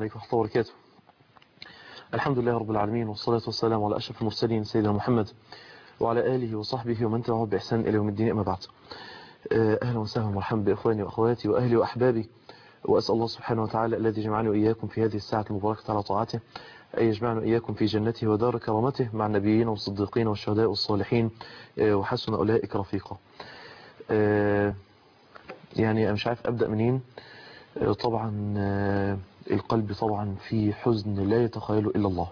عليكم ورحمة الله وبركاته الحمد لله رب العالمين والصلاة والسلام على أشرف المرسلين سيدنا محمد وعلى آله وصحبه ومن تبعه بإحسان إلى يوم الدين أما بعد أهلا وسهلا ومرحبا بإخواني وأخواتي وأهلي وأحبابي وأسأل الله سبحانه وتعالى الذي جمعني وإياكم في هذه الساعة المباركة على طاعته أن يجمعنا وإياكم في جنته ودار كرامته مع النبيين والصديقين والشهداء والصالحين وحسن أولئك رفيقا يعني أنا مش عارف أبدأ منين طبعا القلب طبعا في حزن لا يتخيله إلا الله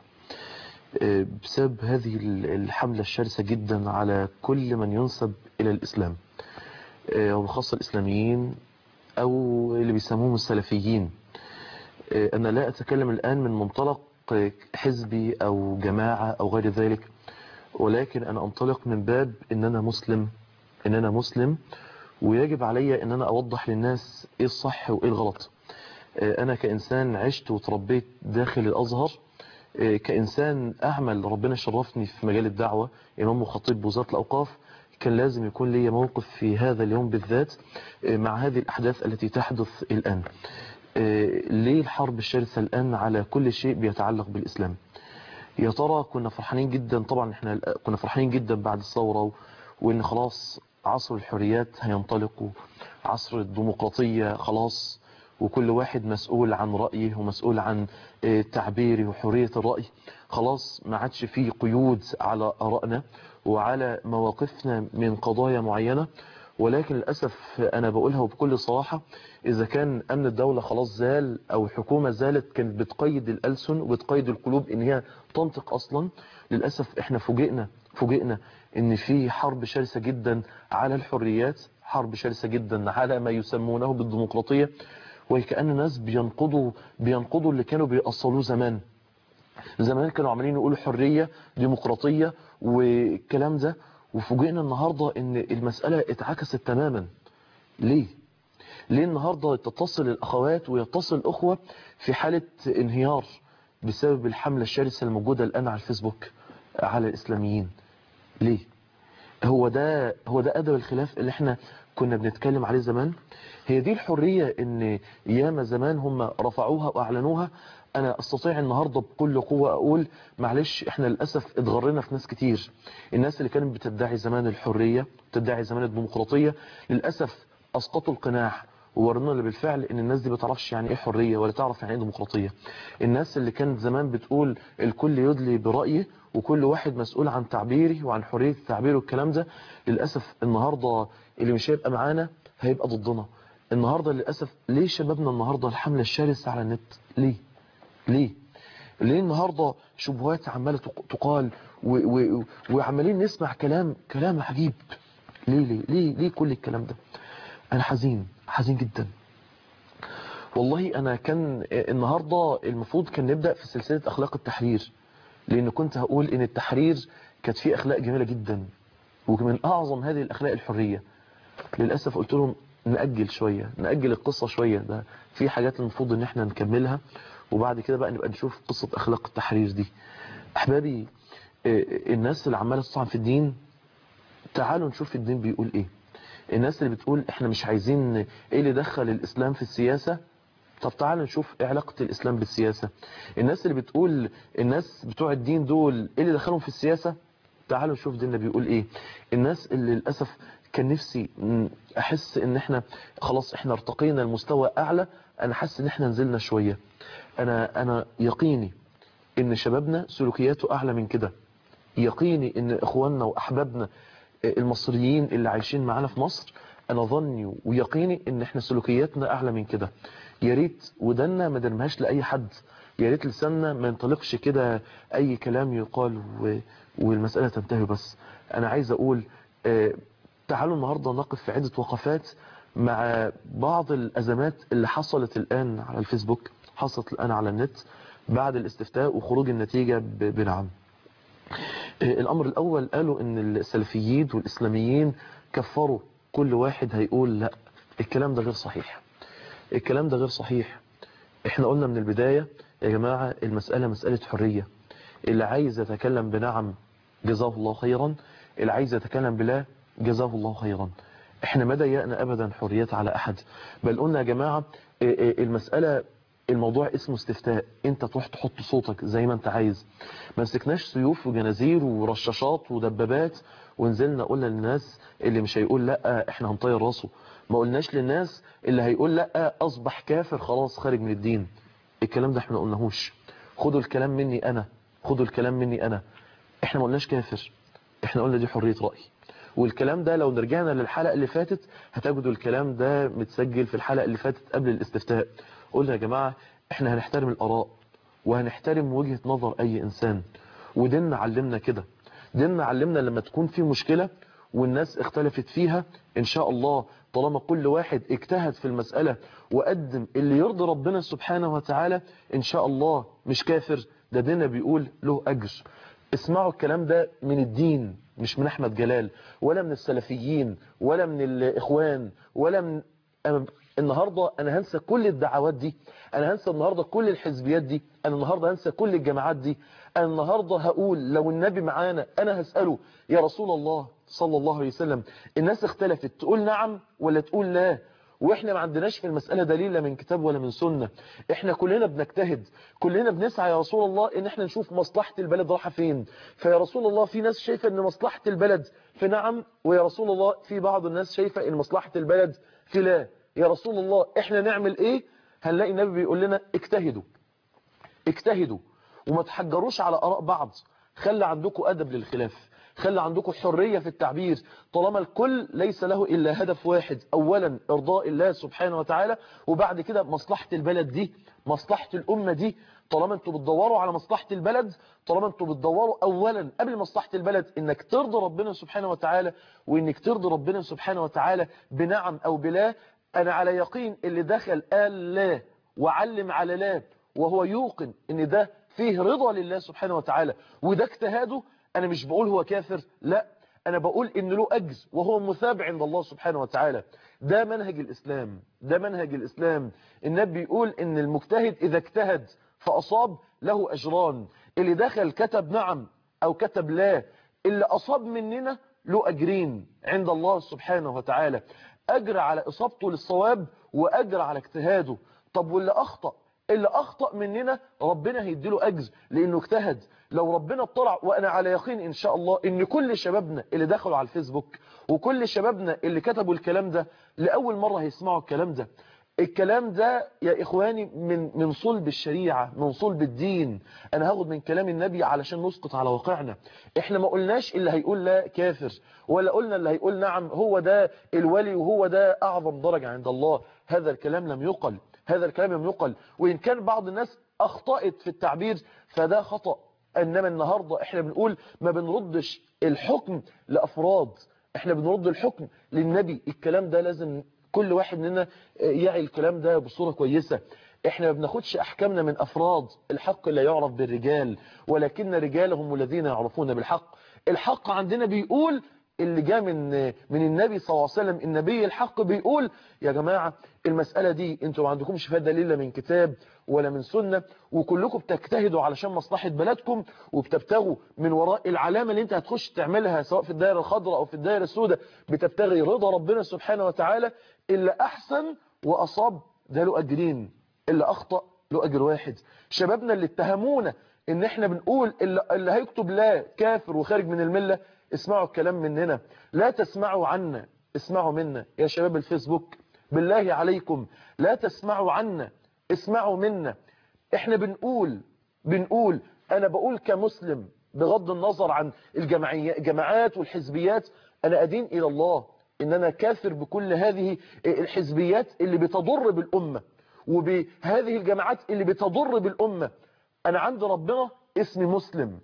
بسبب هذه الحملة الشرسة جدا على كل من ينسب إلى الإسلام وبخاصة الإسلاميين أو اللي بيسموهم السلفيين أنا لا أتكلم الآن من منطلق حزبي أو جماعة أو غير ذلك ولكن أنا أنطلق من باب إن أنا مسلم إن أنا مسلم ويجب علي إن أنا أوضح للناس إيه الصح وإيه الغلط أنا كإنسان عشت وتربيت داخل الأزهر كإنسان أعمل ربنا شرفني في مجال الدعوة إمام وخطيب بوزارة الأوقاف كان لازم يكون لي موقف في هذا اليوم بالذات مع هذه الأحداث التي تحدث الآن ليه الحرب الشرسة الآن على كل شيء بيتعلق بالإسلام يا ترى كنا فرحانين جدا طبعا احنا كنا فرحانين جدا بعد الثورة وإن خلاص عصر الحريات هينطلق عصر الديمقراطية خلاص وكل واحد مسؤول عن رأيه ومسؤول عن تعبيره وحرية الرأي خلاص ما عادش فيه قيود على أرائنا وعلى مواقفنا من قضايا معينة ولكن للأسف أنا بقولها بكل صراحة إذا كان أمن الدولة خلاص زال أو الحكومة زالت كانت بتقيد الألسن وبتقيد القلوب إن هي تنطق أصلا للأسف إحنا فوجئنا فوجئنا إن في حرب شرسة جدا على الحريات حرب شرسة جدا على ما يسمونه بالديمقراطية وكأن الناس بينقضوا بينقضوا اللي كانوا بيأصلوه زمان زمان كانوا عمالين يقولوا حرية ديمقراطية والكلام ده وفوجئنا النهاردة ان المسألة اتعكست تماما ليه ليه النهاردة تتصل الاخوات ويتصل الاخوة في حالة انهيار بسبب الحملة الشرسة الموجودة الان على الفيسبوك على الاسلاميين ليه هو ده هو ده ادب الخلاف اللي احنا كنا بنتكلم عليه زمان هي دي الحرية ان ياما زمان هم رفعوها واعلنوها انا استطيع النهاردة بكل قوة اقول معلش احنا للأسف اتغرنا في ناس كتير الناس اللي كانت بتدعي زمان الحرية بتدعي زمان الديمقراطية للأسف اسقطوا القناع وورنا اللي بالفعل ان الناس دي بتعرفش يعني ايه حرية ولا تعرف يعني ايه ديمقراطية الناس اللي كانت زمان بتقول الكل يدلي برأيه وكل واحد مسؤول عن تعبيره وعن حرية التعبير والكلام ده للأسف النهاردة اللي مش هيبقى معانا هيبقى ضدنا النهاردة للأسف ليه شبابنا النهاردة الحملة الشرسة على النت ليه ليه ليه النهاردة شبهات عمالة تقال و و وعمالين نسمع كلام كلام عجيب ليه ليه ليه ليه كل الكلام ده انا حزين حزين جدا والله انا كان النهاردة المفروض كان نبدأ في سلسلة اخلاق التحرير لان كنت هقول ان التحرير كانت فيه اخلاق جميلة جدا ومن اعظم هذه الاخلاق الحرية للأسف قلت لهم نأجل شوية نأجل القصة شوية ده في حاجات المفروض ان احنا نكملها وبعد كده بقى نبقى نشوف قصة اخلاق التحرير دي احبابي الناس اللي عمالة تطعن في الدين تعالوا نشوف الدين بيقول ايه الناس اللي بتقول احنا مش عايزين ايه اللي دخل الاسلام في السياسة طب تعالوا نشوف ايه علاقة الاسلام بالسياسة الناس اللي بتقول الناس بتوع الدين دول ايه اللي دخلهم في السياسة تعالوا نشوف ديننا بيقول ايه الناس اللي للأسف كان نفسي احس ان احنا خلاص احنا ارتقينا المستوى اعلى انا حاسس ان احنا نزلنا شوية انا انا يقيني ان شبابنا سلوكياته اعلى من كده يقيني ان اخواننا واحبابنا المصريين اللي عايشين معانا في مصر انا ظني ويقيني ان احنا سلوكياتنا اعلى من كده يا ريت ودنا ما درمهاش لاي حد يا ريت لساننا ما ينطلقش كده اي كلام يقال و... والمسألة تنتهي بس انا عايز اقول اه تعالوا النهاردة نقف في عدة وقفات مع بعض الازمات اللي حصلت الان على الفيسبوك حصلت الان على النت بعد الاستفتاء وخروج النتيجة بنعم الامر الاول قالوا ان السلفيين والاسلاميين كفروا كل واحد هيقول لا الكلام ده غير صحيح الكلام ده غير صحيح احنا قلنا من البداية يا جماعة المسألة مسألة حرية اللي عايز يتكلم بنعم جزاه الله خيرا اللي عايز يتكلم بلا جزاه الله خيرا احنا ما ضيقنا ابدا حريات على احد بل قلنا يا جماعة المسألة الموضوع اسمه استفتاء انت تروح تحط صوتك زي ما انت عايز ما مسكناش سيوف وجنازير ورشاشات ودبابات ونزلنا قلنا للناس اللي مش هيقول لا احنا هنطير راسه ما قلناش للناس اللي هيقول لا اصبح كافر خلاص خارج من الدين الكلام ده احنا ما قلناهوش خدوا الكلام مني انا خدوا الكلام مني انا احنا ما قلناش كافر احنا قلنا دي حرية رأي والكلام ده لو نرجعنا للحلقة اللي فاتت هتجدوا الكلام ده متسجل في الحلقة اللي فاتت قبل الاستفتاء قلنا يا جماعة احنا هنحترم الآراء وهنحترم وجهة نظر أي إنسان وديننا علمنا كده ديننا علمنا لما تكون في مشكلة والناس اختلفت فيها إن شاء الله طالما كل واحد اجتهد في المسألة وقدم اللي يرضي ربنا سبحانه وتعالى إن شاء الله مش كافر ده ديننا بيقول له أجر اسمعوا الكلام ده من الدين مش من أحمد جلال ولا من السلفيين ولا من الإخوان ولا من أنا النهاردة أنا هنسى كل الدعوات دي أنا هنسى النهاردة كل الحزبيات دي أنا النهاردة هنسى كل الجماعات دي أنا النهاردة هقول لو النبي معانا أنا هسأله يا رسول الله صلى الله عليه وسلم الناس اختلفت تقول نعم ولا تقول لا واحنا ما عندناش في المسألة دليل لا من كتاب ولا من سنة احنا كلنا بنجتهد كلنا بنسعى يا رسول الله ان احنا نشوف مصلحة البلد رايحه فين فيا رسول الله في ناس شايفة ان مصلحة البلد في نعم ويا رسول الله في بعض الناس شايفة ان مصلحة البلد في لا يا رسول الله احنا نعمل ايه هنلاقي النبي بيقول لنا اجتهدوا اجتهدوا وما تحجروش على اراء بعض خلي عندكم ادب للخلاف خلي عندكم حرية في التعبير طالما الكل ليس له إلا هدف واحد أولا إرضاء الله سبحانه وتعالى وبعد كده مصلحة البلد دي مصلحة الأمة دي طالما انتوا بتدوروا على مصلحة البلد طالما انتوا بتدوروا أولا قبل مصلحة البلد إنك ترضي ربنا سبحانه وتعالى وإنك ترضي ربنا سبحانه وتعالى بنعم أو بلا أنا على يقين اللي دخل قال لا وعلم على لا وهو يوقن إن ده فيه رضا لله سبحانه وتعالى وده اجتهاده أنا مش بقول هو كافر لا أنا بقول إن له أجر وهو مثاب عند الله سبحانه وتعالى ده منهج الإسلام ده منهج الإسلام النبي بيقول إن المجتهد إذا اجتهد فأصاب له أجران اللي دخل كتب نعم أو كتب لا اللي أصاب مننا له أجرين عند الله سبحانه وتعالى أجر على إصابته للصواب وأجر على اجتهاده طب واللي أخطأ اللي أخطأ مننا ربنا هيديله أجر لأنه اجتهد لو ربنا اطلع وأنا على يقين إن شاء الله إن كل شبابنا اللي دخلوا على الفيسبوك وكل شبابنا اللي كتبوا الكلام ده لأول مرة هيسمعوا الكلام ده الكلام ده يا إخواني من من صلب الشريعة من صلب الدين أنا هاخد من كلام النبي علشان نسقط على واقعنا إحنا ما قلناش اللي هيقول لا كافر ولا قلنا اللي هيقول نعم هو ده الولي وهو ده أعظم درجة عند الله هذا الكلام لم يقل هذا الكلام لم يقل وإن كان بعض الناس أخطأت في التعبير فده خطأ إنما النهاردة إحنا بنقول ما بنردش الحكم لأفراد إحنا بنرد الحكم للنبي الكلام ده لازم كل واحد مننا يعي الكلام ده بصورة كويسة احنا ما بناخدش احكامنا من افراد الحق لا يعرف بالرجال ولكن رجالهم الذين يعرفون بالحق الحق عندنا بيقول اللي جاء من من النبي صلى الله عليه وسلم النبي الحق بيقول يا جماعة المسألة دي انتوا ما عندكمش فيها دليل من كتاب ولا من سنة وكلكم بتجتهدوا علشان مصلحة بلدكم وبتبتغوا من وراء العلامة اللي انت هتخش تعملها سواء في الدائرة الخضراء او في الدائرة السوداء بتبتغي رضا ربنا سبحانه وتعالى اللي احسن واصاب ده له اجرين اللي اخطأ له اجر واحد شبابنا اللي اتهمونا ان احنا بنقول اللي, اللي هيكتب لا كافر وخارج من الملة اسمعوا الكلام مننا لا تسمعوا عنا اسمعوا منا يا شباب الفيسبوك بالله عليكم لا تسمعوا عنا اسمعوا منا احنا بنقول بنقول انا بقول كمسلم بغض النظر عن الجماعات والحزبيات انا ادين الى الله ان انا كافر بكل هذه الحزبيات اللي بتضر بالامة وبهذه الجماعات اللي بتضر بالامة انا عند ربنا اسمي مسلم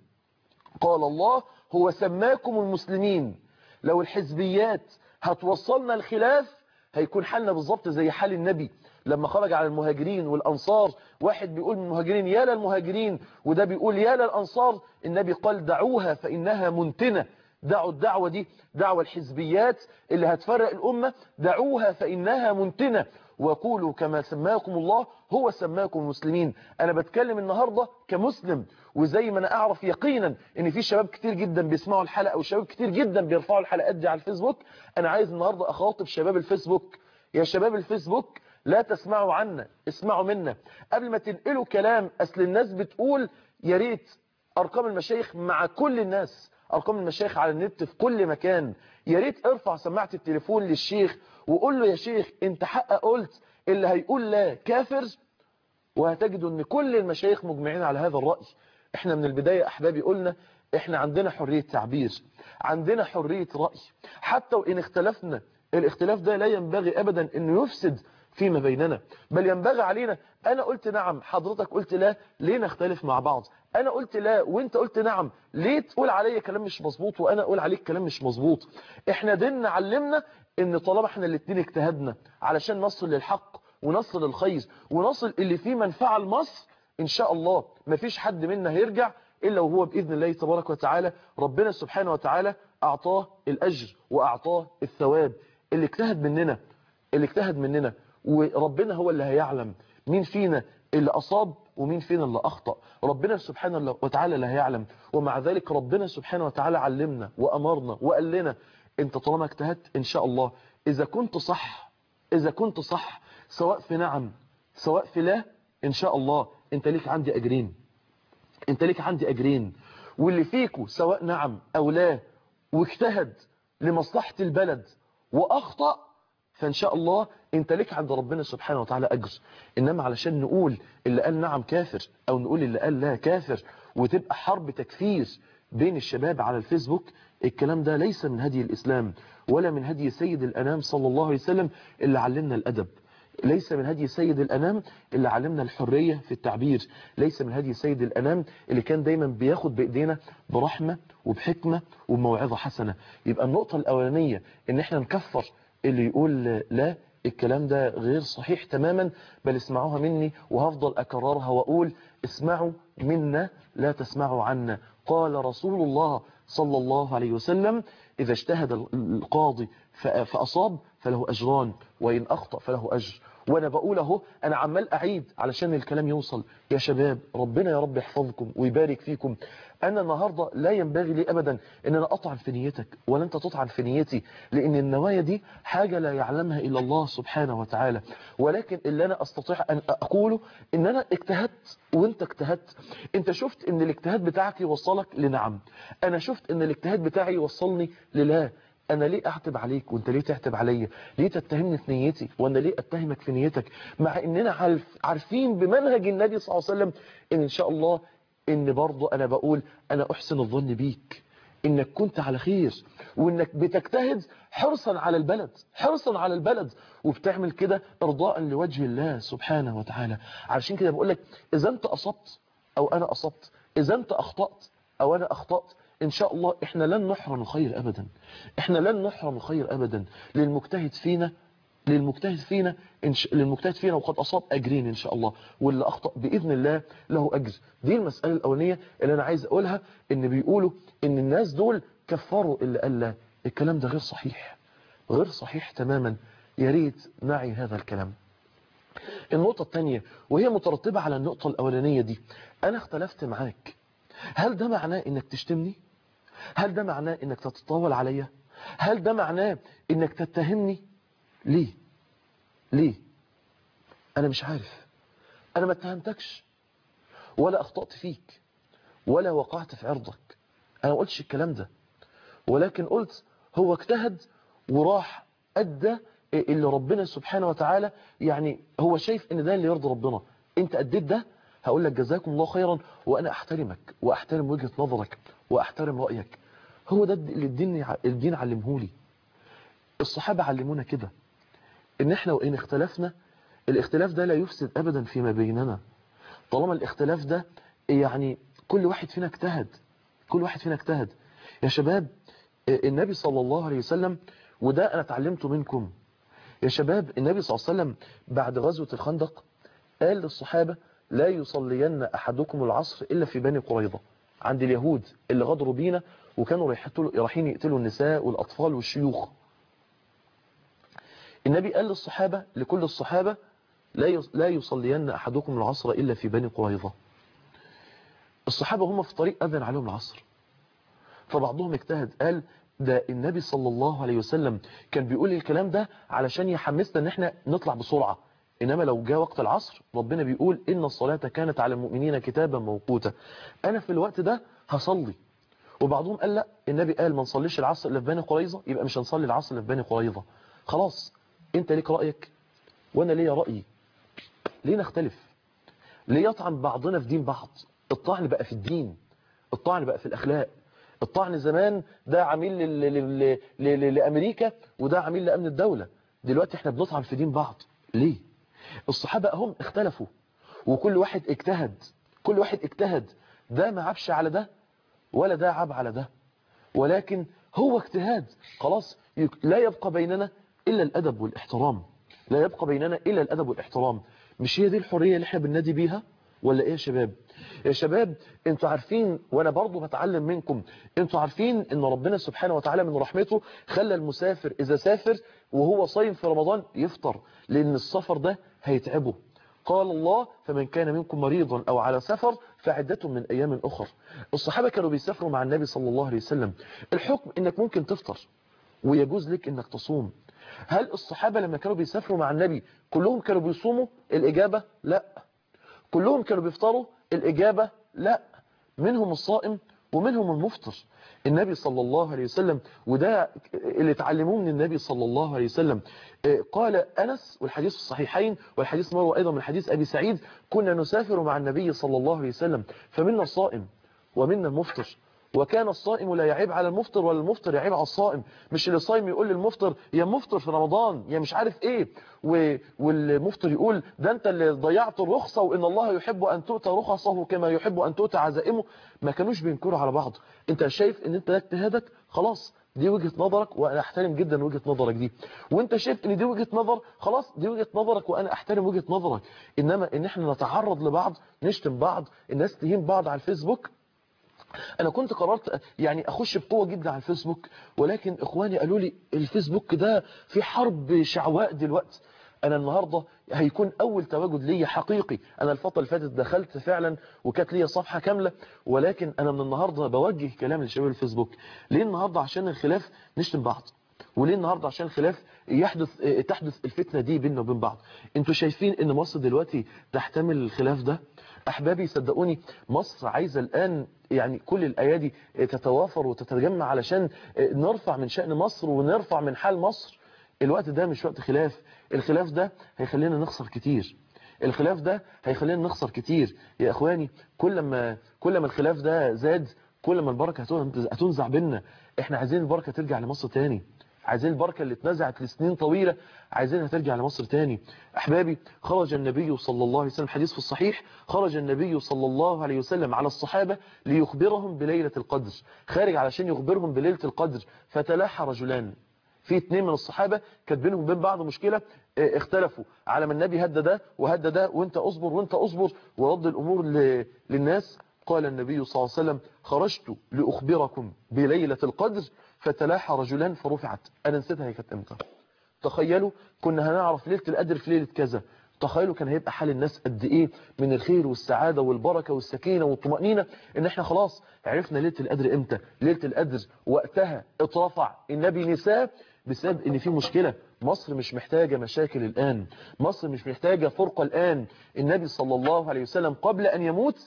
قال الله هو سماكم المسلمين لو الحزبيات هتوصلنا الخلاف هيكون حالنا بالظبط زي حال النبي لما خرج على المهاجرين والأنصار واحد بيقول من المهاجرين يا للمهاجرين وده بيقول يا للأنصار النبي قال دعوها فإنها منتنة دعوا الدعوة دي دعوة الحزبيات اللي هتفرق الأمة دعوها فإنها منتنة وقولوا كما سماكم الله هو سماكم المسلمين أنا بتكلم النهاردة كمسلم وزي ما أنا أعرف يقينا إن في شباب كتير جدا بيسمعوا الحلقة وشباب كتير جدا بيرفعوا الحلقات دي على الفيسبوك أنا عايز النهاردة أخاطب شباب الفيسبوك يا شباب الفيسبوك لا تسمعوا عنا اسمعوا منا قبل ما تنقلوا كلام أصل الناس بتقول يا ريت أرقام المشايخ مع كل الناس أرقام المشايخ على النت في كل مكان يا ريت ارفع سماعة التليفون للشيخ وقول له يا شيخ انت حق قلت اللي هيقول لا كافر وهتجدوا ان كل المشايخ مجمعين على هذا الرأي احنا من البداية احبابي قلنا احنا عندنا حرية تعبير عندنا حرية رأي حتى وان اختلفنا الاختلاف ده لا ينبغي ابدا انه يفسد فيما بيننا بل ينبغي علينا انا قلت نعم حضرتك قلت لا ليه نختلف مع بعض انا قلت لا وانت قلت نعم ليه تقول عليا كلام مش مظبوط وانا اقول عليك كلام مش مظبوط احنا ديننا علمنا ان طالما احنا الاتنين اجتهدنا علشان نصل للحق ونصل للخير ونصل اللي فيه منفعه لمصر ان شاء الله مفيش حد منا هيرجع الا وهو باذن الله تبارك وتعالى ربنا سبحانه وتعالى اعطاه الاجر واعطاه الثواب اللي اجتهد مننا اللي اجتهد مننا وربنا هو اللي هيعلم مين فينا اللي أصاب ومين فينا اللي أخطأ ربنا سبحانه وتعالى اللي هيعلم ومع ذلك ربنا سبحانه وتعالى علمنا وأمرنا وقال لنا انت طالما اجتهدت ان شاء الله اذا كنت صح اذا كنت صح سواء في نعم سواء في لا ان شاء الله انت ليك عندي اجرين انت ليك عندي اجرين واللي فيكو سواء نعم او لا واجتهد لمصلحة البلد واخطأ فان شاء الله انت ليك عند ربنا سبحانه وتعالى اجر انما علشان نقول اللي قال نعم كافر او نقول اللي قال لا كافر وتبقى حرب تكفير بين الشباب على الفيسبوك الكلام ده ليس من هدي الاسلام ولا من هدي سيد الانام صلى الله عليه وسلم اللي علمنا الادب ليس من هدي سيد الأنام اللي علمنا الحرية في التعبير ليس من هدي سيد الأنام اللي كان دايما بياخد بإيدينا برحمة وبحكمة وبموعظة حسنة يبقى النقطة الأولانية ان احنا نكفر اللي يقول لا الكلام ده غير صحيح تماما بل اسمعوها مني وهفضل أكررها وأقول اسمعوا منا لا تسمعوا عنا قال رسول الله صلى الله عليه وسلم إذا اجتهد القاضي فأصاب فله أجران وإن أخطأ فله أجر وأنا بقول اهو أنا عمال أعيد علشان الكلام يوصل يا شباب ربنا يا رب يحفظكم ويبارك فيكم أنا النهاردة لا ينبغي لي أبدا أن أنا أطعن في نيتك ولا أنت تطعن في نيتي لأن النوايا دي حاجة لا يعلمها إلا الله سبحانه وتعالى ولكن اللي أنا أستطيع أن أقوله أن أنا اجتهدت وأنت اجتهدت أنت شفت أن الاجتهاد بتاعك يوصلك لنعم أنا شفت أن الاجتهاد بتاعي يوصلني للا انا ليه اعتب عليك وانت ليه تعتب عليا ليه تتهمني في نيتي وانا ليه اتهمك في نيتك مع اننا عارف عارفين بمنهج النبي صلى الله عليه وسلم ان ان شاء الله ان برضه انا بقول انا احسن الظن بيك انك كنت على خير وانك بتجتهد حرصا على البلد حرصا على البلد وبتعمل كده ارضاء لوجه الله سبحانه وتعالى علشان كده بقول لك اذا انت اصبت او انا اصبت اذا انت اخطأت او انا اخطأت ان شاء الله احنا لن نحرم الخير ابدا احنا لن نحرم الخير ابدا للمجتهد فينا للمجتهد فينا إن ش... للمجتهد فينا وقد اصاب اجرين ان شاء الله واللي اخطا باذن الله له اجر دي المساله الاولانيه اللي انا عايز اقولها ان بيقولوا ان الناس دول كفروا اللي قال لا الكلام ده غير صحيح غير صحيح تماما يا ريت نعي هذا الكلام النقطه الثانيه وهي مترتبه على النقطه الاولانيه دي انا اختلفت معاك هل ده معناه انك تشتمني هل ده معناه انك تتطاول عليا هل ده معناه انك تتهمني ليه ليه انا مش عارف انا ما اتهمتكش ولا اخطأت فيك ولا وقعت في عرضك انا ما قلتش الكلام ده ولكن قلت هو اجتهد وراح ادى اللي ربنا سبحانه وتعالى يعني هو شايف ان ده اللي يرضي ربنا انت اديت ده هقول لك جزاكم الله خيرا وانا احترمك واحترم وجهة نظرك واحترم رأيك هو ده اللي الدين الدين علمهولي الصحابة علمونا كده ان احنا وان اختلفنا الاختلاف ده لا يفسد ابدا فيما بيننا طالما الاختلاف ده يعني كل واحد فينا اجتهد كل واحد فينا اجتهد يا شباب النبي صلى الله عليه وسلم وده انا اتعلمته منكم يا شباب النبي صلى الله عليه وسلم بعد غزوة الخندق قال للصحابة لا يصلين أحدكم العصر إلا في بني قريظة عند اليهود اللي غدروا بينا وكانوا رايحين يقتلوا النساء والأطفال والشيوخ النبي قال للصحابة لكل الصحابة لا يصلين أحدكم العصر إلا في بني قريظة الصحابة هم في طريق أذن عليهم العصر فبعضهم اجتهد قال ده النبي صلى الله عليه وسلم كان بيقول الكلام ده علشان يحمسنا ان احنا نطلع بسرعة إنما لو جاء وقت العصر ربنا بيقول إن الصلاة كانت على المؤمنين كتابا موقوتا أنا في الوقت ده هصلي وبعضهم قال لا النبي قال ما نصليش العصر اللي في بني قريظة يبقى مش هنصلي العصر اللي في بني قريظة خلاص انت ليك رأيك وانا ليا رأيي ليه نختلف ليه يطعن بعضنا في دين بعض الطعن بقى في الدين الطعن بقى في الأخلاق الطعن زمان ده عميل لل- لل- لل- لأمريكا وده عميل لأمن الدولة دلوقتي احنا بنطعن في دين بعض ليه الصحابة هم اختلفوا وكل واحد اجتهد كل واحد اجتهد ده ما عبش على ده ولا ده عاب على ده ولكن هو اجتهاد خلاص يك- لا يبقى بيننا إلا الأدب والاحترام لا يبقى بيننا إلا الأدب والاحترام مش هي دي الحرية اللي احنا بننادي بيها ولا ايه يا شباب يا شباب انتوا عارفين وانا برضو بتعلم منكم انتوا عارفين ان ربنا سبحانه وتعالى من رحمته خلى المسافر اذا سافر وهو صايم في رمضان يفطر لان السفر ده هيتعبه قال الله فمن كان منكم مريضا أو على سفر فعدة من أيام أخر الصحابة كانوا بيسافروا مع النبي صلى الله عليه وسلم الحكم إنك ممكن تفطر ويجوز لك إنك تصوم هل الصحابة لما كانوا بيسافروا مع النبي كلهم كانوا بيصوموا الإجابة لا كلهم كانوا بيفطروا الإجابة لا منهم الصائم ومنهم المفطر النبي صلى الله عليه وسلم وده اللي اتعلموه من النبي صلى الله عليه وسلم آه، قال أنس والحديث في الصحيحين والحديث مروى أيضا من حديث أبي سعيد كنا نسافر مع النبي صلى الله عليه وسلم فمنا الصائم ومنا المفطر وكان الصائم لا يعيب على المفطر ولا المفطر يعيب على الصائم مش اللي صايم يقول للمفطر يا مفطر في رمضان يا مش عارف ايه و... والمفطر يقول ده انت اللي ضيعت الرخصة وان الله يحب ان تؤتى رخصه كما يحب ان تؤتى عزائمه ما كانوش بينكروا على بعض انت شايف ان انت ده اجتهادك خلاص دي وجهة نظرك وانا احترم جدا وجهة نظرك دي وانت شايف ان دي وجهة نظر خلاص دي وجهة نظرك وانا احترم وجهة نظرك انما ان احنا نتعرض لبعض نشتم بعض الناس تهين بعض على الفيسبوك انا كنت قررت يعني اخش بقوه جدا على الفيسبوك ولكن اخواني قالوا لي الفيسبوك ده في حرب شعواء دلوقتي انا النهارده هيكون اول تواجد ليا حقيقي انا الفتره اللي فاتت دخلت فعلا وكانت ليا صفحه كامله ولكن انا من النهارده بوجه كلام لشباب الفيسبوك ليه النهارده عشان الخلاف نشتم بعض وليه النهارده عشان الخلاف يحدث تحدث الفتنه دي بيننا وبين بعض انتوا شايفين ان مصر دلوقتي تحتمل الخلاف ده احبابي صدقوني مصر عايزه الان يعني كل الايادي تتوافر وتتجمع علشان نرفع من شأن مصر ونرفع من حال مصر الوقت ده مش وقت خلاف الخلاف ده هيخلينا نخسر كتير الخلاف ده هيخلينا نخسر كتير يا اخواني كل ما كل ما الخلاف ده زاد كل ما البركه هتنزع بينا احنا عايزين البركه ترجع لمصر تاني عايزين البركة اللي اتنزعت لسنين طويلة عايزينها ترجع لمصر تاني أحبابي خرج النبي صلى الله عليه وسلم حديث في الصحيح خرج النبي صلى الله عليه وسلم على الصحابة ليخبرهم بليلة القدر خارج علشان يخبرهم بليلة القدر فتلاحى رجلان في اتنين من الصحابة كانت بينهم بين بعض مشكلة اه اختلفوا على ما النبي هدى ده وهدى ده وانت اصبر وانت اصبر ورد الامور للناس قال النبي صلى الله عليه وسلم خرجت لأخبركم بليلة القدر فتلاحى رجلان فرفعت أنا نسيتها هي كانت امتى تخيلوا كنا هنعرف ليلة القدر في ليلة كذا تخيلوا كان هيبقى حال الناس قد ايه من الخير والسعادة والبركة والسكينة والطمأنينة ان احنا خلاص عرفنا ليلة القدر امتى ليلة القدر وقتها اترفع النبي نساه بسبب ان في مشكلة مصر مش محتاجة مشاكل الآن مصر مش محتاجة فرقة الآن النبي صلى الله عليه وسلم قبل أن يموت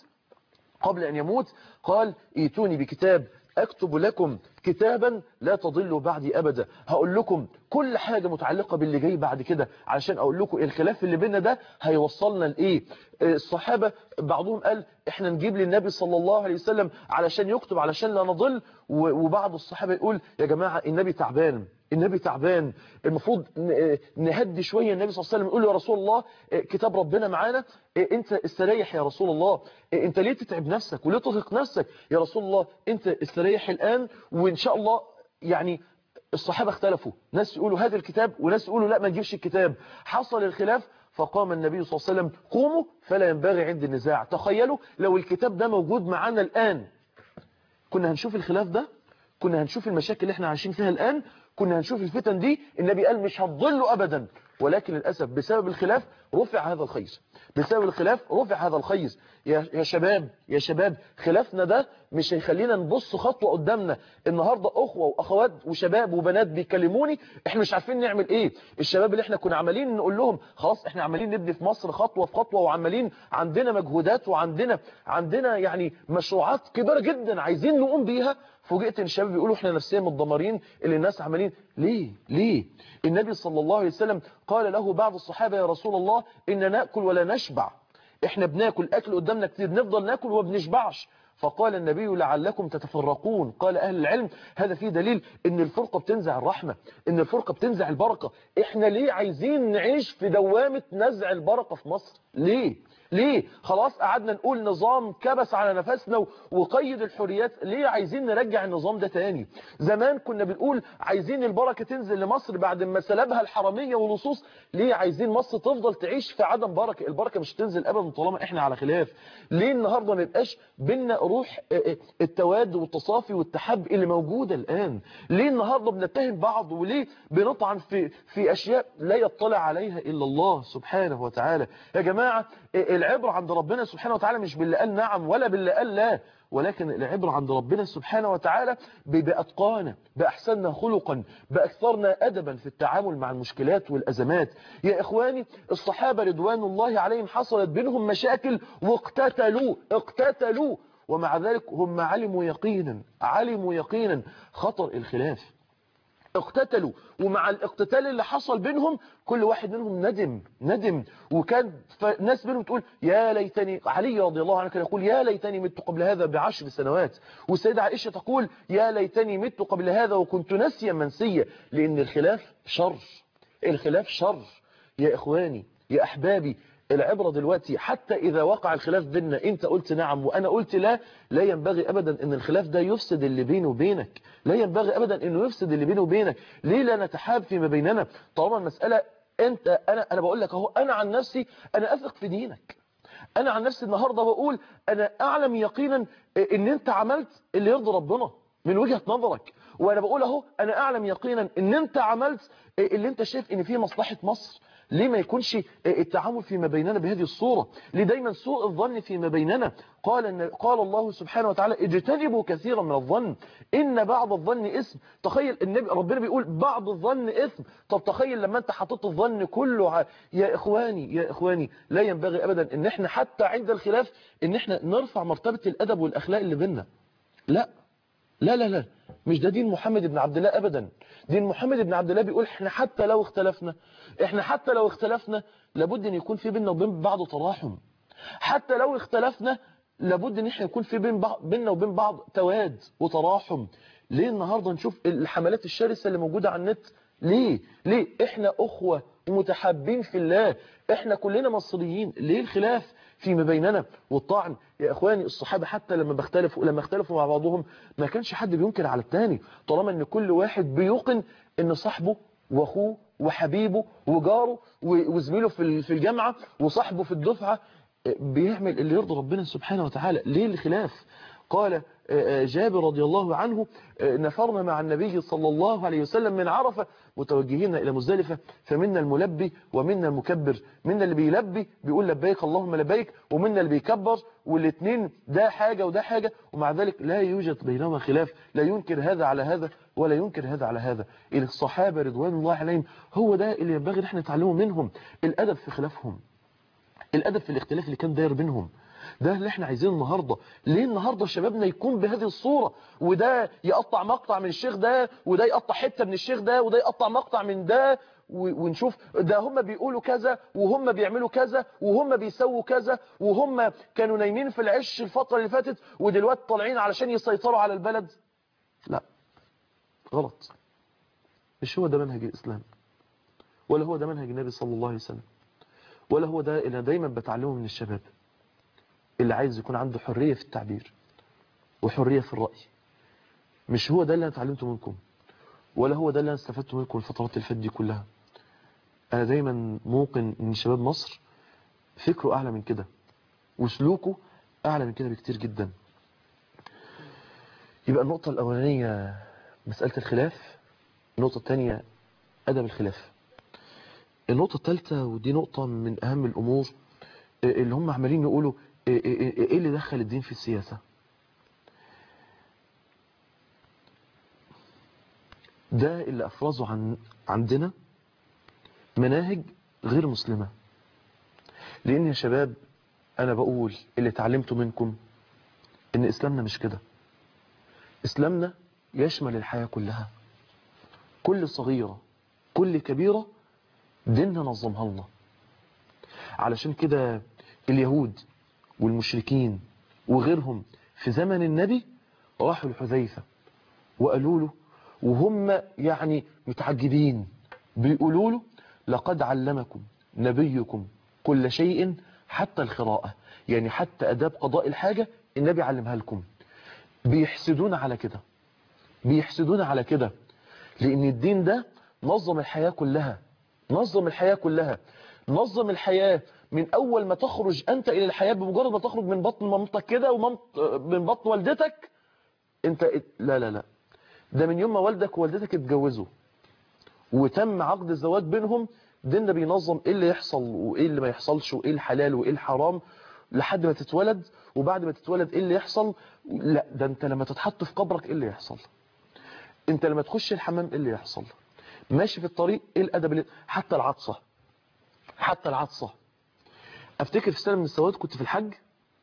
قبل أن يموت قال ايتوني بكتاب أكتب لكم كتابا لا تضلوا بعدي أبدا هقول لكم كل حاجة متعلقة باللي جاي بعد كده علشان أقول لكم الخلاف اللي بيننا ده هيوصلنا لإيه الصحابة بعضهم قال احنا نجيب للنبي صلى الله عليه وسلم علشان يكتب علشان لا نضل وبعض الصحابة يقول يا جماعة النبي تعبان النبي تعبان المفروض نهدي شوية النبي صلى الله عليه وسلم يقول له يا رسول الله كتاب ربنا معانا انت استريح يا رسول الله انت ليه تتعب نفسك وليه ترهق نفسك يا رسول الله انت استريح الآن وان شاء الله يعني الصحابة اختلفوا ناس يقولوا هذا الكتاب وناس يقولوا لا ما نجيبش الكتاب حصل الخلاف فقام النبي صلى الله عليه وسلم قوموا فلا ينبغي عند النزاع تخيلوا لو الكتاب ده موجود معانا الآن كنا هنشوف الخلاف ده كنا هنشوف المشاكل اللي احنا عايشين فيها الآن كنا هنشوف الفتن دي النبي قال مش هتضلوا أبدا ولكن للأسف بسبب الخلاف رفع هذا الخير بسبب الخلاف رفع هذا الخير يا يا شباب يا شباب خلافنا ده مش هيخلينا نبص خطوة قدامنا النهاردة أخوة وأخوات وشباب وبنات بيكلموني احنا مش عارفين نعمل ايه الشباب اللي احنا كنا عمالين نقول لهم خلاص احنا عمالين نبني في مصر خطوة في خطوة وعمالين عندنا مجهودات وعندنا عندنا يعني مشروعات كبيرة جدا عايزين نقوم بيها فوجئت ان الشباب بيقولوا احنا نفسيا متدمرين اللي الناس عمالين ليه ليه النبي صلى الله عليه وسلم قال له بعض الصحابة يا رسول الله إن نأكل ولا نشبع احنا بناكل أكل قدامنا كتير نفضل ناكل وما بنشبعش فقال النبي لعلكم تتفرقون قال أهل العلم هذا فيه دليل ان الفرقة بتنزع الرحمة ان الفرقة بتنزع البركة احنا ليه عايزين نعيش في دوامة نزع البركة في مصر ليه ليه خلاص قعدنا نقول نظام كبس على نفسنا وقيد الحريات ليه عايزين نرجع النظام ده تاني زمان كنا بنقول عايزين البركة تنزل لمصر بعد ما سلبها الحرامية واللصوص ليه عايزين مصر تفضل تعيش في عدم بركة البركة مش تنزل ابدا طالما احنا على خلاف ليه النهاردة ما يبقاش بينا روح التواد والتصافي والتحب اللي موجودة الآن ليه النهاردة بنتهم بعض وليه بنطعن في في أشياء لا يطلع عليها إلا الله سبحانه وتعالى يا جماعة العبرة عند ربنا سبحانه وتعالى مش باللي قال نعم ولا باللي قال لا ولكن العبرة عند ربنا سبحانه وتعالى بأتقانا بأحسننا خلقا بأكثرنا أدبا في التعامل مع المشكلات والأزمات يا إخواني الصحابة رضوان الله عليهم حصلت بينهم مشاكل واقتتلوا اقتتلوا ومع ذلك هم علموا يقينا علموا يقينا خطر الخلاف اقتتلوا ومع الاقتتال اللي حصل بينهم كل واحد منهم ندم ندم وكان ناس منهم تقول يا ليتني علي رضي الله عنه كان يقول يا ليتني مت قبل هذا بعشر سنوات والسيدة عائشة تقول يا ليتني مت قبل هذا وكنت نسيا منسيا لأن الخلاف شر الخلاف شر يا إخواني يا أحبابي العبرة دلوقتي حتى إذا وقع الخلاف بيننا أنت قلت نعم وأنا قلت لا لا ينبغي أبدا أن الخلاف ده يفسد اللي بينه وبينك لا ينبغي أبدا أنه يفسد اللي بينه وبينك ليه لا نتحاب فيما بيننا طالما المسألة أنت أنا أنا بقول لك أهو أنا عن نفسي أنا أثق في دينك أنا عن نفسي النهاردة بقول أنا أعلم يقينا أن أنت عملت اللي يرضي ربنا من وجهة نظرك وأنا بقول أهو أنا أعلم يقينا أن أنت عملت اللي أنت شايف أن فيه مصلحة مصر ليه ما يكونش التعامل فيما بيننا بهذه الصورة ليه دايما سوء الظن فيما بيننا قال, إن قال الله سبحانه وتعالى اجتنبوا كثيرا من الظن إن بعض الظن اسم تخيل النبي ربنا بيقول بعض الظن اسم طب تخيل لما انت حطيت الظن كله ع... يا إخواني يا إخواني لا ينبغي أبدا ان احنا حتى عند الخلاف ان احنا نرفع مرتبة الأدب والأخلاق اللي بيننا لا لا لا لا مش ده دين محمد بن عبد الله أبدا دين محمد بن عبد الله بيقول احنا حتى لو اختلفنا احنا حتى لو اختلفنا لابد ان يكون في بيننا وبين بعض تراحم حتى لو اختلفنا لابد ان احنا يكون في بين بعض بيننا وبين بعض تواد وتراحم ليه النهارده نشوف الحملات الشرسه اللي موجوده على النت ليه ليه احنا اخوه ومتحابين في الله احنا كلنا مصريين ليه الخلاف فيما بيننا والطعن يا اخواني الصحابه حتى لما بختلفوا لما اختلفوا مع بعضهم ما كانش حد بينكر على الثاني طالما ان كل واحد بيوقن ان صاحبه واخوه وحبيبه وجاره وزميله في في الجامعه وصاحبه في الدفعه بيعمل اللي يرضي ربنا سبحانه وتعالى ليه الخلاف قال جابر رضي الله عنه نفرنا مع النبي صلى الله عليه وسلم من عرفة متوجهين إلى مزدلفة فمنا الملبي ومنا المكبر منا اللي بيلبي بيقول لبيك اللهم لبيك ومنا اللي بيكبر والاثنين ده حاجة وده حاجة ومع ذلك لا يوجد بينهما خلاف لا ينكر هذا على هذا ولا ينكر هذا على هذا الصحابة رضوان الله عليهم هو ده اللي ينبغي ان احنا نتعلمه منهم الأدب في خلافهم الأدب في الاختلاف اللي كان داير بينهم ده اللي احنا عايزينه النهاردة ليه النهاردة شبابنا يكون بهذه الصورة وده يقطع مقطع من الشيخ ده وده يقطع حتة من الشيخ ده وده يقطع مقطع من ده ونشوف ده هم بيقولوا كذا وهم بيعملوا كذا وهم بيسووا كذا وهم كانوا نايمين في العش الفترة اللي فاتت ودلوقتي طالعين علشان يسيطروا على البلد لا غلط مش هو ده منهج الإسلام ولا هو ده منهج النبي صلى الله عليه وسلم ولا هو ده اللي دايما بتعلمه من الشباب اللي عايز يكون عنده حرية في التعبير وحرية في الرأي مش هو ده اللي انا اتعلمته منكم ولا هو ده اللي انا استفدته منكم الفترات اللي فاتت دي كلها انا دايما موقن ان شباب مصر فكره اعلى من كده وسلوكه اعلى من كده بكتير جدا يبقى النقطة الاولانية مسألة الخلاف النقطة الثانية ادب الخلاف النقطة الثالثة ودي نقطة من أهم الأمور اللي هم عمالين يقولوا إيه اللي دخل الدين في السياسة ده اللي أفرزه عن عندنا مناهج غير مسلمة لأن يا شباب أنا بقول اللي اتعلمته منكم إن إسلامنا مش كده إسلامنا يشمل الحياة كلها كل صغيرة كل كبيرة ديننا نظمها لنا علشان كده اليهود والمشركين وغيرهم في زمن النبي راحوا لحذيفة وقالوا له وهم يعني متعجبين بيقولوا له لقد علمكم نبيكم كل شيء حتى القراءة يعني حتى أداب قضاء الحاجة النبي علمها لكم بيحسدون على كده بيحسدون على كده لأن الدين ده نظم الحياة كلها نظم الحياة كلها نظم الحياة من أول ما تخرج أنت إلى الحياة بمجرد ما تخرج من بطن مامتك كده ومن بطن والدتك أنت لا لا لا ده من يوم ما والدك ووالدتك اتجوزوا وتم عقد الزواج بينهم ديننا بينظم ايه اللي يحصل وايه اللي ما يحصلش وايه الحلال وايه الحرام لحد ما تتولد وبعد ما تتولد ايه اللي يحصل لا ده انت لما تتحط في قبرك ايه اللي يحصل انت لما تخش الحمام ايه اللي يحصل ماشي في الطريق ايه الادب اللي حتى العطسه حتى العطسه افتكر في سنه من السنوات كنت في الحج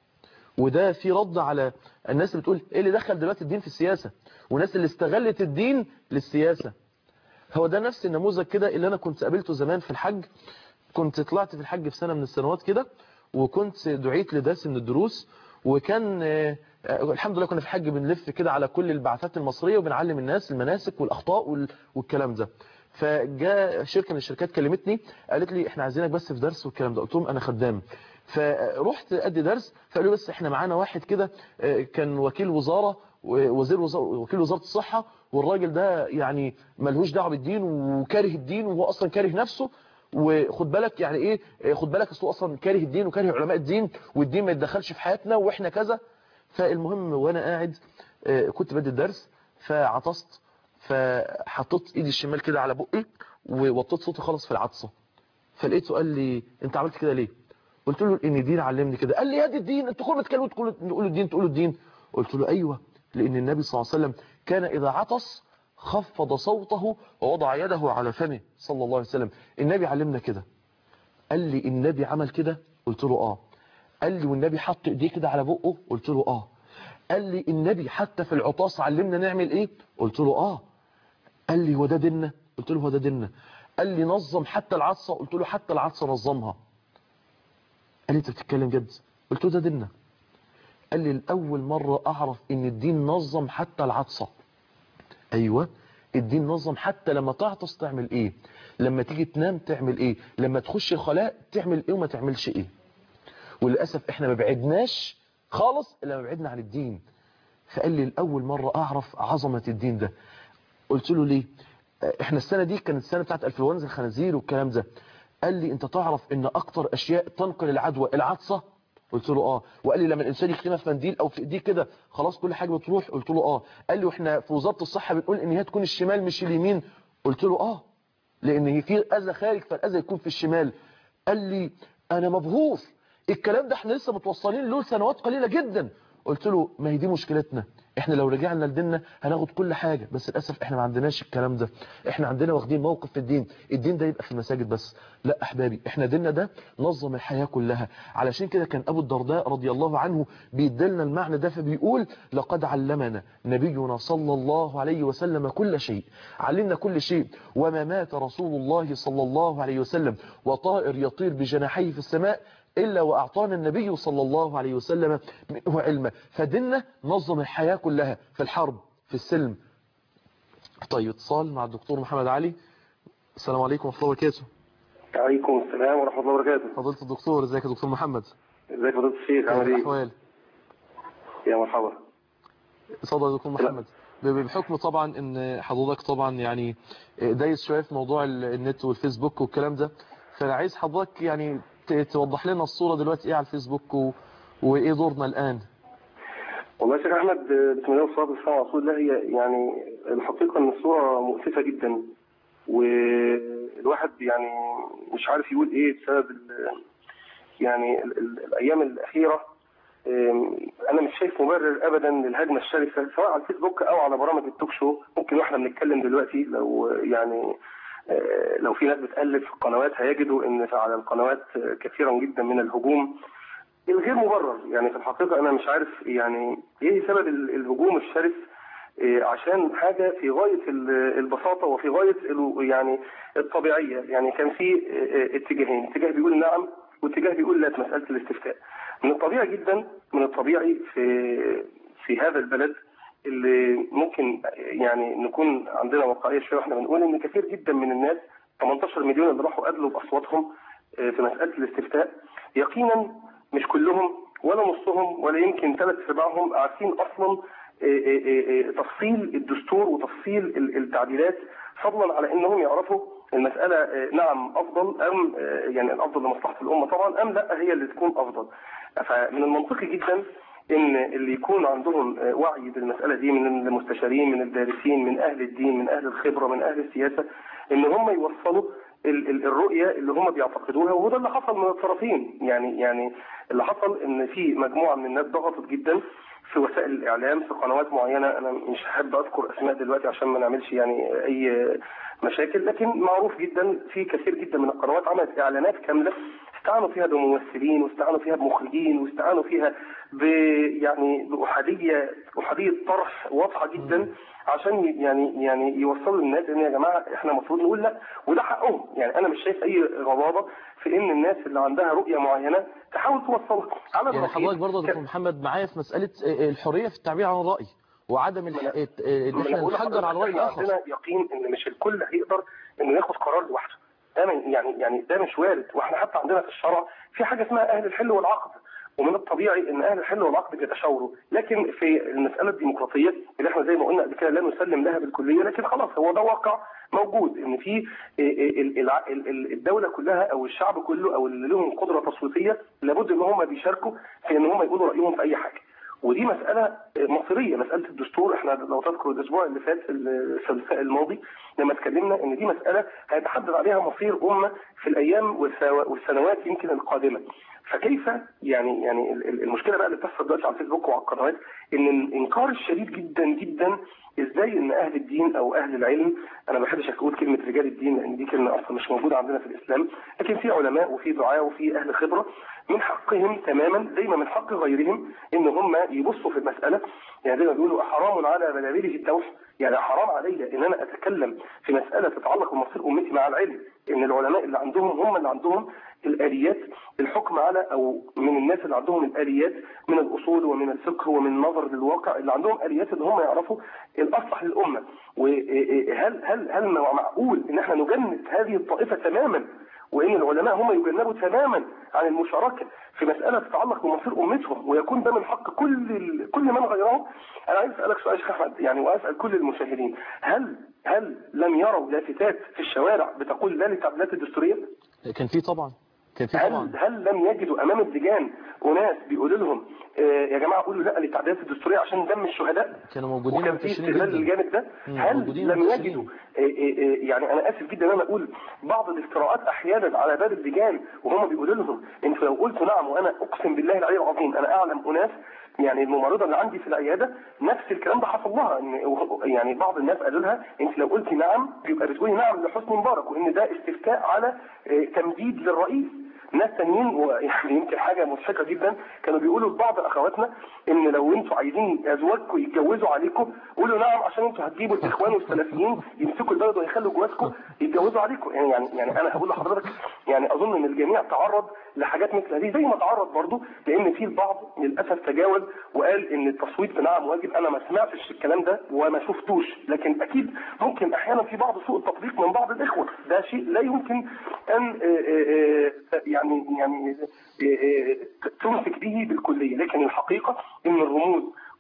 وده في رد على الناس اللي بتقول ايه اللي دخل دلوقتي الدين في السياسه والناس اللي استغلت الدين للسياسه هو ده نفس النموذج كده اللي انا كنت قابلته زمان في الحج كنت طلعت في الحج في سنه من السنوات كده وكنت دعيت لدرس من الدروس وكان الحمد لله كنا في الحج بنلف كده على كل البعثات المصريه وبنعلم الناس المناسك والاخطاء والكلام ده فجاء شركه من الشركات كلمتني قالت لي احنا عايزينك بس في درس والكلام ده قلت لهم انا خدام فرحت ادي درس فقالوا بس احنا معانا واحد كده كان وكيل وزاره وزير وزارة وكيل وزاره الصحه والراجل ده يعني ملهوش دعوه بالدين وكاره الدين وهو اصلا كاره نفسه وخد بالك يعني ايه خد بالك اصله اصلا كاره الدين وكاره علماء الدين والدين ما يتدخلش في حياتنا واحنا كذا فالمهم وانا قاعد كنت بدي الدرس فعطست فحطيت ايدي الشمال كده على بقي ووطيت صوتي خالص في العطسه فلقيته قال لي انت عملت كده ليه قلت له ان الدين علمني كده قال لي يا دي الدين انتوا كل ما تتكلموا تقولوا الدين تقولوا الدين قلت له ايوه لان النبي صلى الله عليه وسلم كان اذا عطس خفض صوته ووضع يده على فمه صلى الله عليه وسلم النبي علمنا كده قال لي النبي عمل كده قلت له اه قال لي والنبي حط ايديه كده على بقه قلت له اه قال لي النبي حتى في العطاس علمنا نعمل ايه قلت له اه قال لي هو ده ديننا قلت له هو ده ديننا قال لي نظم حتى العطسه قلت له حتى العطسه نظمها قال لي انت بتتكلم جد قلت له ده ديننا قال لي الاول مره اعرف ان الدين نظم حتى العطسه ايوه الدين نظم حتى لما تعطس تعمل ايه لما تيجي تنام تعمل ايه لما تخش الخلاء تعمل ايه وما تعملش ايه وللاسف احنا ما بعدناش خالص الا ما بعدنا عن الدين فقال لي الاول مره اعرف عظمه الدين ده قلت له ليه احنا السنه دي كانت السنه بتاعت انفلونزا الخنازير والكلام ده قال لي انت تعرف ان اكتر اشياء تنقل العدوى العطسه قلت له اه وقال لي لما الانسان يختمها في منديل او في ايديه كده خلاص كل حاجه بتروح قلت له اه قال لي واحنا في وزاره الصحه بنقول ان هي تكون الشمال مش اليمين قلت له اه لان هي في اذى خارج فالاذى يكون في الشمال قال لي انا مبهور الكلام ده احنا لسه متوصلين له سنوات قليله جدا قلت له ما هي دي مشكلتنا احنا لو رجعنا لديننا هناخد كل حاجة بس للأسف احنا ما عندناش الكلام ده احنا عندنا واخدين موقف في الدين الدين ده يبقى في المساجد بس لا احبابي احنا ديننا ده نظم الحياة كلها علشان كده كان ابو الدرداء رضي الله عنه بيدلنا المعنى ده فبيقول لقد علمنا نبينا صلى الله عليه وسلم كل شيء علمنا كل شيء وما مات رسول الله صلى الله عليه وسلم وطائر يطير بجناحيه في السماء إلا وأعطانا النبي صلى الله عليه وسلم منه علما فديننا نظم الحياة كلها في الحرب في السلم طيب اتصال مع الدكتور محمد علي السلام عليكم ورحمة الله وبركاته عليكم السلام ورحمة الله وبركاته فضيلة الدكتور ازيك يا دكتور محمد ازيك فضيلة الشيخ كيف عامل ايه الأحوال يا مرحبا اتفضل يا دكتور محمد بحكم طبعا ان حضرتك طبعا يعني دايس شويه في موضوع النت والفيسبوك والكلام ده فانا عايز حضرتك يعني ت- توضح لنا الصوره دلوقتي ايه على الفيسبوك و... وايه دورنا الان والله يا شيخ احمد بسم الله والصلاه والسلام على رسول الله هي يعني الحقيقه ان الصوره مؤسفه جدا والواحد يعني مش عارف يقول ايه بسبب ال- يعني ال ال الايام الاخيره آم، انا مش شايف مبرر ابدا للهجمه الشرسه سواء على الفيسبوك او على برامج التوك شو ممكن واحنا بنتكلم دلوقتي لو يعني آه، لو في ناس بتقلب في القنوات هيجدوا ان على القنوات آه، كثيرا جدا من الهجوم الغير مبرر يعني في الحقيقه انا مش عارف يعني ايه سبب ال- الهجوم الشرس إيه، عشان حاجه في غايه ال- البساطه وفي غايه ال- يعني الطبيعيه يعني كان في إيه، اتجاهين اتجاه بيقول نعم واتجاه بيقول لا في مساله الاستفتاء من الطبيعي جدا من الطبيعي في في هذا البلد اللي ممكن يعني نكون عندنا واقعيه شويه واحنا بنقول ان كثير جدا من الناس 18 مليون اللي راحوا ادلوا باصواتهم آه، في مساله الاستفتاء يقينا مش كلهم ولا نصهم ولا يمكن ثلاث ارباعهم عارفين اصلا آه، آه، آه، تفصيل الدستور وتفصيل ال- التعديلات فضلا على انهم يعرفوا المساله آه، نعم افضل ام آه، يعني الافضل لمصلحه الامه طبعا ام لا هي اللي تكون افضل فمن المنطقي جدا ان اللي يكون عندهم آه، وعي بالمساله دي من المستشارين من الدارسين من اهل الدين من اهل الخبره من اهل السياسه ان هم يوصلوا ال- ال- الرؤيه اللي هم بيعتقدوها وهو ده اللي حصل من الطرفين يعني يعني اللي حصل ان في مجموعه من الناس ضغطت جدا في وسائل الاعلام في قنوات معينه انا مش حابب اذكر اسماء دلوقتي عشان ما نعملش يعني اي مشاكل لكن معروف جدا في كثير جدا من القنوات عملت اعلانات كامله استعانوا فيها بممثلين واستعانوا فيها بمخرجين واستعانوا فيها ب يعني باحاديه احاديه طرح واضحه جدا عشان ي- يعني يعني يوصلوا للناس ان يا جماعه احنا المفروض نقول لا وده حقهم يعني انا مش شايف اي غضاضه في ان الناس اللي عندها رؤيه معينه تحاول توصلها على يعني النقيض حضرتك برضه يا دكتور محمد معايا في مسألة آه، الحرية في التعبير عن الرأي وعدم الح- آه، آه، ان ما أنا احنا بقول نحجر على الرأي احنا الآخر عندنا يقين ان مش الكل هيقدر انه ياخد قرار لوحده ده من يعني يعني ده مش وارد واحنا حتى عندنا في الشرع في حاجه اسمها اهل الحل والعقد ومن الطبيعي ان اهل الحل والعقد بيتشاوروا لكن في المساله الديمقراطيه اللي احنا زي ما قلنا قبل كده لا نسلم لها بالكليه لكن خلاص هو ده واقع موجود ان في ال- ال- ال- ال- الدوله كلها او الشعب كله او اللي لهم قدره تصويتيه لابد ان هم بيشاركوا في ان هم يقولوا رايهم في اي حاجه ودي مسألة مصيرية مسألة الدستور احنا لو تذكر الأسبوع اللي فات الثلاثاء الماضي لما اتكلمنا إن دي مسألة هيتحدد عليها مصير أمة في الأيام والسو- والسنوات يمكن القادمة فكيف يعني يعني ال- ال- المشكلة بقى اللي بتحصل دلوقتي على الفيسبوك وعلى القنوات إن الإنكار الشديد جدا جدا ازاي ان اهل الدين او اهل العلم انا ما بحبش اقول كلمه رجال الدين لان دي كلمه اصلا مش موجوده عندنا في الاسلام لكن في علماء وفي دعاة وفي اهل خبره من حقهم تماما زي ما من حق غيرهم ان هم يبصوا في المساله يعني زي ما بيقولوا حرام على بلابله التوح يعني حرام علي ان انا اتكلم في مساله تتعلق بمصير امتي مع العلم ان العلماء اللي عندهم هم اللي عندهم الاليات الحكم على او من الناس اللي عندهم الاليات من الاصول ومن الفقه ومن النظر للواقع اللي عندهم اليات ان هم يعرفوا الاصلح للامه وهل هل هل معقول ان احنا نجند هذه الطائفه تماما وان العلماء هم يجنبوا تماما عن المشاركه في مساله تتعلق بمصير امتهم ويكون ده من حق كل ال... كل من غيرهم انا عايز اسالك سؤال يا شيخ احمد يعني واسال كل المشاهدين هل هل لم يروا لافتات في الشوارع بتقول لا للتعديلات الدستوريه؟ كان في طبعا كان في طبعا هل هل لم يجدوا امام اللجان اناس بيقولوا لهم آه يا جماعه قولوا لا للتعديلات الدستوريه عشان دم الشهداء كانوا موجودين وكان في منتشرين استغلال جدا للجانب ده مم، هل موجودين لم منتشرين. يجدوا آه، آه، آه، يعني انا اسف جدا ان انا اقول بعض الافتراءات احيانا على باب اللجان وهم بيقولوا لهم انتوا لو قلتوا نعم وانا اقسم بالله العلي العظيم انا اعلم اناس يعني الممرضه اللي عندي في العياده نفس الكلام ده حصل لها ان يعني بعض الناس قالوا لها انت لو قلتي نعم يبقى بتقولي نعم لحسني مبارك وان ده استفتاء على آه، تمديد للرئيس ناس تانيين ويعني يمكن حاجه مضحكه جدا كانوا بيقولوا لبعض اخواتنا ان لو انتوا عايزين ازواجكم يتجوزوا عليكم قولوا نعم عشان انتوا هتجيبوا الاخوان والسلفيين يمسكوا البلد ويخلوا جوازكم يتجوزوا عليكم يعني يعني يعني انا هقول لحضرتك يعني اظن ان الجميع تعرض لحاجات مثل هذه زي ما تعرض برضه لان في البعض للاسف تجاوز وقال ان التصويت بنعم واجب انا ما سمعتش الكلام ده وما شفتوش لكن اكيد ممكن احيانا في بعض سوء التطبيق من بعض الاخوه ده شيء لا يمكن ان آه، آه، آه، يعني يعني آه، آه، تمسك به بالكليه لكن الحقيقه ان الرموز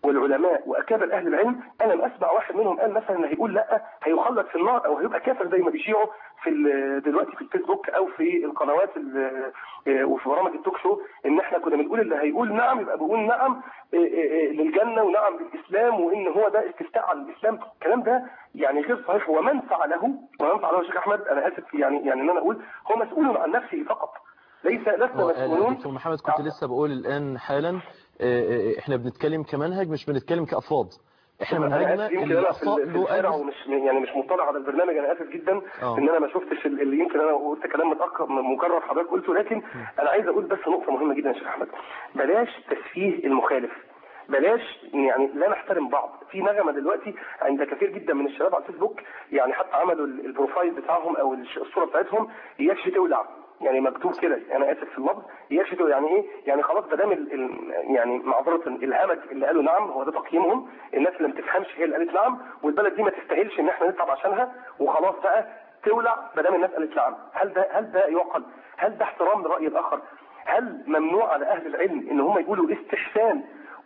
والعلماء واكابر اهل العلم انا لم اسمع واحد منهم قال مثلا إن هيقول لا هيخلد في النار او هيبقى كافر زي ما بيشيعوا في ال- دلوقتي في الفيسبوك او في القنوات ال- آه، وفي برامج التوك شو ان احنا كنا بنقول اللي هيقول نعم يبقى بيقول نعم آه، آه، آه، للجنه ونعم للاسلام وان هو ده استفتاء على الاسلام الكلام ده يعني غير صحيح ومن فعله ومن فعله يا شيخ احمد انا اسف يعني يعني ان انا اقول هو مسؤول عن نفسه فقط ليس لسنا آه، مسؤولون دكتور محمد كنت لسه بقول الآن حالا آه، آه، احنا بنتكلم كمنهج مش بنتكلم كأفراد احنا أنا منهجنا آسف، يمكن اللي انا في أخطاء ال- في له الشارع أجر ومش يعني مش مطلع على البرنامج انا اسف جدا آه. ان انا ما شفتش ال- اللي يمكن انا قلت كلام متاخر مكرر حضرتك قلته لكن انا عايز اقول بس نقطه مهمه جدا يا شيخ احمد بلاش تسفيه المخالف بلاش يعني لا نحترم بعض في نغمه دلوقتي عند كثير جدا من الشباب على الفيسبوك يعني حتى عملوا ال- البروفايل بتاعهم او الش- الصوره بتاعتهم اياكش تولع يعني مكتوب كده انا اسف في اللفظ اياكش تولع يعني ايه يعني خلاص ما دام ال- ال- يعني معذره الهمج اللي قالوا نعم هو ده تقييمهم الناس اللي ما بتفهمش هي اللي قالت نعم والبلد دي ما تستاهلش ان احنا نتعب عشانها وخلاص بقى تولع ما دام الناس قالت نعم هل ده هل ده يعقل هل ده احترام لراي الاخر هل ممنوع على اهل العلم ان هم يقولوا استحسان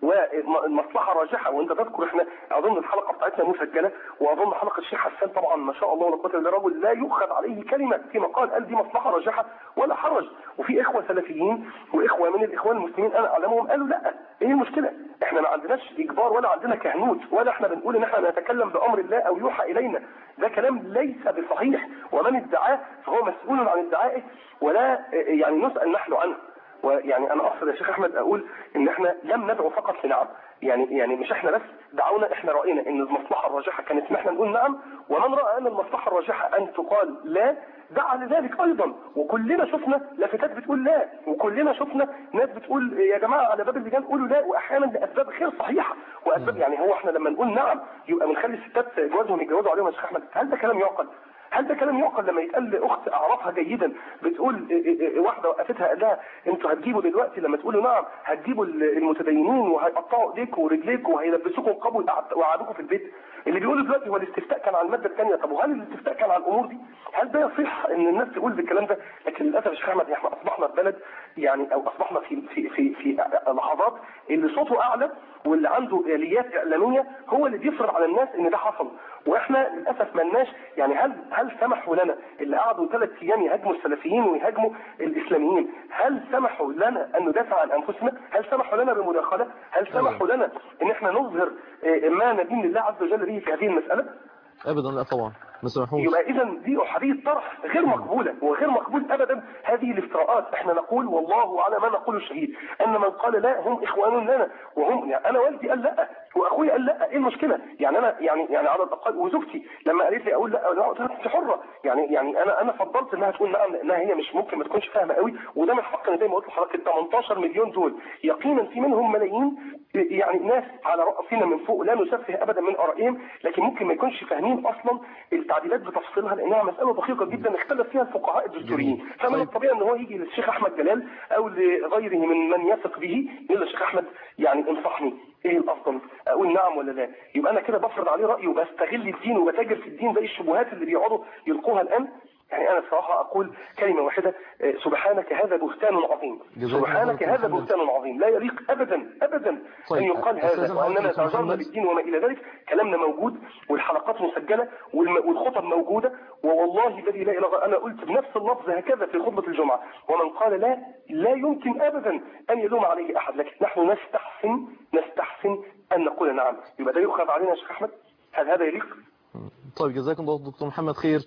والمصلحه راجحه وانت تذكر احنا اظن الحلقه بتاعتنا مسجله واظن حلقه الشيخ حسان طبعا ما شاء الله ولا قوه الا بالله رجل لا يؤخذ عليه كلمه في مقال قال دي مصلحه راجحه ولا حرج وفي اخوه سلفيين واخوه من الاخوان المسلمين انا اعلمهم قالوا لا ايه المشكله؟ احنا ما عندناش اجبار ولا عندنا كهنوت ولا احنا بنقول ان احنا نتكلم بامر الله او يوحى الينا ده كلام ليس بصحيح ومن ادعاه فهو مسؤول عن ادعائه ولا يعني نسال نحن عنه ويعني انا اقصد يا شيخ احمد اقول ان احنا لم ندعو فقط لنعم يعني يعني مش احنا بس دعونا احنا راينا ان المصلحه الراجحه كانت ان احنا نقول نعم ومن راى ان المصلحه الراجحه ان تقال لا دعا لذلك ايضا وكلنا شفنا لافتات بتقول لا وكلنا شفنا ناس بتقول يا جماعه على باب اللجان قولوا لا واحيانا لاسباب غير صحيحه واسباب يعني هو احنا لما نقول نعم يبقى بنخلي الستات جوازهم يتجوزوا عليهم يا شيخ احمد هل ده كلام يعقل؟ هل ده كلام يعقل لما يتقال لاخت اعرفها جيدا بتقول إيه إيه إيه واحده وقفتها قال لها انتوا هتجيبوا دلوقتي لما تقولوا نعم هتجيبوا المتدينين وهيقطعوا ايديكم ورجليكم وهيلبسوكم قبو ويقعدوكم في البيت اللي بيقولوا دلوقتي هو الاستفتاء كان على الماده الثانيه طب وهل الاستفتاء كان على الامور دي؟ هل ده يصح ان الناس تقول بالكلام ده؟ لكن للاسف يا شيخ احمد احنا اصبحنا في بلد يعني او اصبحنا في في في في لحظات اللي صوته اعلى واللي عنده اليات اعلاميه هو اللي بيفرض على الناس ان ده حصل واحنا للاسف ملناش يعني هل هل سمحوا لنا اللي قعدوا ثلاث ايام يهاجموا السلفيين ويهاجموا الاسلاميين هل سمحوا لنا ان ندافع عن انفسنا؟ هل سمحوا لنا بمداخله؟ هل سمحوا لنا ان احنا نظهر آه، ما ندين لله عز وجل به في هذه المساله؟ ابدا لا طبعا ما سمحوش يبقى اذا دي احاديه طرح غير مقبوله وغير مقبول ابدا هذه الافتراءات احنا نقول والله على ما نقول الشهيد ان من قال لا هم اخوان لنا وهم يعني انا والدي قال لا واخويا قال لا ايه المشكله يعني انا يعني يعني على الاقل وزوجتي لما قالت لي اقول لا لا قلت لها انت حره يعني يعني انا انا فضلت انها تقول نعم لانها هي مش ممكن ما تكونش فاهمه قوي وده من حقنا زي ما قلت لحضرتك ال 18 مليون دول يقينا في منهم ملايين يعني ناس على راسنا من فوق لا نسفه ابدا من ارائهم لكن ممكن ما يكونش فاهمين اصلا التعديلات بتفصيلها لانها مساله دقيقه جدا اختلف فيها الفقهاء الدستوريين فمن الطبيعي ان هو يجي للشيخ احمد جلال او لغيره من من يثق به يقول له الشيخ احمد يعني انصحني ايه الافضل اقول نعم ولا لا يبقى انا كده بفرض عليه رايي وبستغل الدين وبتاجر في الدين زي الشبهات اللي بيقعدوا يلقوها الان يعني انا الصراحه اقول كلمه واحده آه، سبحانك هذا بهتان عظيم جزاك الله سبحانك خير هذا محمد. بهتان عظيم لا يليق ابدا ابدا ان طيب، يقال أستاذ هذا واننا محمد تاجرنا محمد. بالدين وما الى ذلك كلامنا موجود والحلقات مسجله والم- والخطب موجوده ووالله الذي لا اله الا هو انا قلت بنفس اللفظ هكذا في خطبه الجمعه ومن قال لا لا يمكن ابدا ان يلوم عليه احد لكن نحن نستحسن نستحسن ان نقول نعم يبقى ده يؤخذ علينا يا شيخ احمد هل هذا يليق؟ طيب جزاكم الله دكتور محمد خير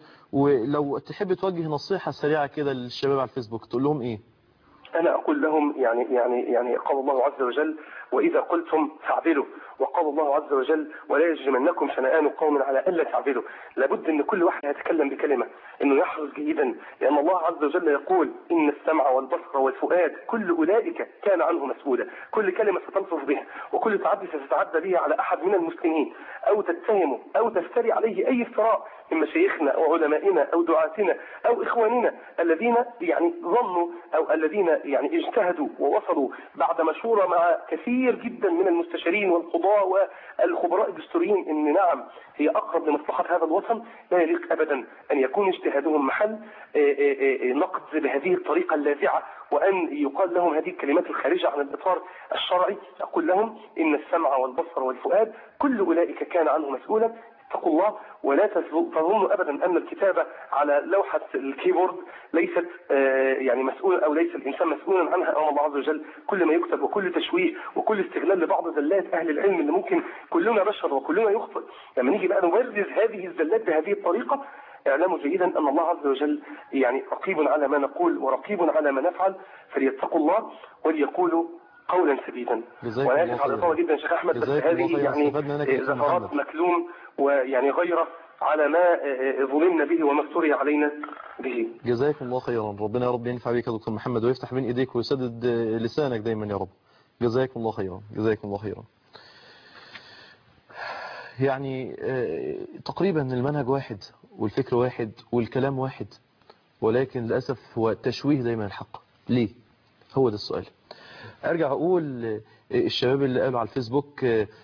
ولو تحب توجه نصيحة سريعة كده للشباب على الفيسبوك تقول لهم ايه أنا أقول لهم يعني يعني يعني قال الله عز وجل وإذا قلتم فاعدلوا وقال الله عز وجل ولا يجرمنكم شنآن قوم على ألا تعدلوا لابد أن كل واحد يتكلم بكلمة أنه يحرص جيدا لأن الله عز وجل يقول إن السمع والبصر والفؤاد كل أولئك كان عنه مسؤولا كل كلمة ستلفظ بها وكل تعدي ستتعدى به على أحد من المسلمين أو تتهمه أو تفتري عليه أي افتراء من مشايخنا أو علمائنا أو دعاتنا أو إخواننا الذين يعني ظنوا أو الذين يعني اجتهدوا ووصلوا بعد مشورة مع كثير جدا من المستشارين والقضاة والخبراء الدستوريين أن نعم هي أقرب لمصلحة هذا الوطن لا يليق أبدا أن يكون اجتهادهم محل نقد بهذه الطريقة اللاذعة وأن يقال لهم هذه الكلمات الخارجة عن الإطار الشرعي أقول لهم إن السمع والبصر والفؤاد كل أولئك كان عنه مسؤولا اتقوا الله ولا تظنوا ابدا ان الكتابه على لوحه الكيبورد ليست يعني مسؤول او ليس الانسان مسؤولا عنها امام الله عز وجل كل ما يكتب وكل تشويه وكل استغلال لبعض زلات اهل العلم اللي ممكن كلنا بشر وكلنا يخطئ لما نيجي بقى نبرز هذه الزلات بهذه الطريقه اعلموا جيدا ان الله عز وجل يعني رقيب على ما نقول ورقيب على ما نفعل فليتقوا الله وليقولوا قولا سديدا وانا اسف على الاطاله جدا شيخ احمد بس هذه يعني زفرات مكلوم ويعني غيره على ما ظلمنا به وما افتري علينا به جزاكم الله خيرا ربنا يا رب ينفع بك يا دكتور محمد ويفتح بين ايديك ويسدد لسانك دايما يا رب جزاكم الله خيرا جزاكم الله خيرا يعني تقريبا المنهج واحد والفكر واحد والكلام واحد ولكن للأسف هو تشويه دايما الحق ليه هو ده السؤال ارجع اقول الشباب اللي قالوا على الفيسبوك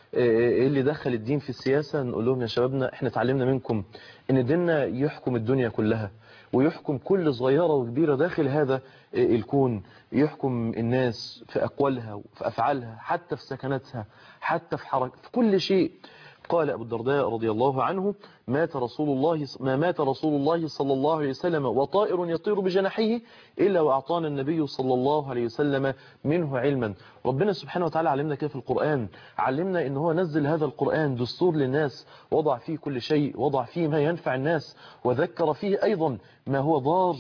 ايه اللي دخل الدين في السياسة نقول لهم يا شبابنا احنا اتعلمنا منكم ان ديننا يحكم الدنيا كلها ويحكم كل صغيرة وكبيرة داخل هذا الكون يحكم الناس في أقوالها وفي أفعالها حتى في سكناتها حتى في حركة في كل شيء قال أبو الدرداء رضي الله عنه مات رسول الله ما مات رسول الله صلى الله عليه وسلم وطائر يطير بجناحيه إلا وأعطانا النبي صلى الله عليه وسلم منه علما ربنا سبحانه وتعالى علمنا كيف القرآن علمنا إن هو نزل هذا القرآن دستور للناس وضع فيه كل شيء وضع فيه ما ينفع الناس وذكر فيه أيضا ما هو ضار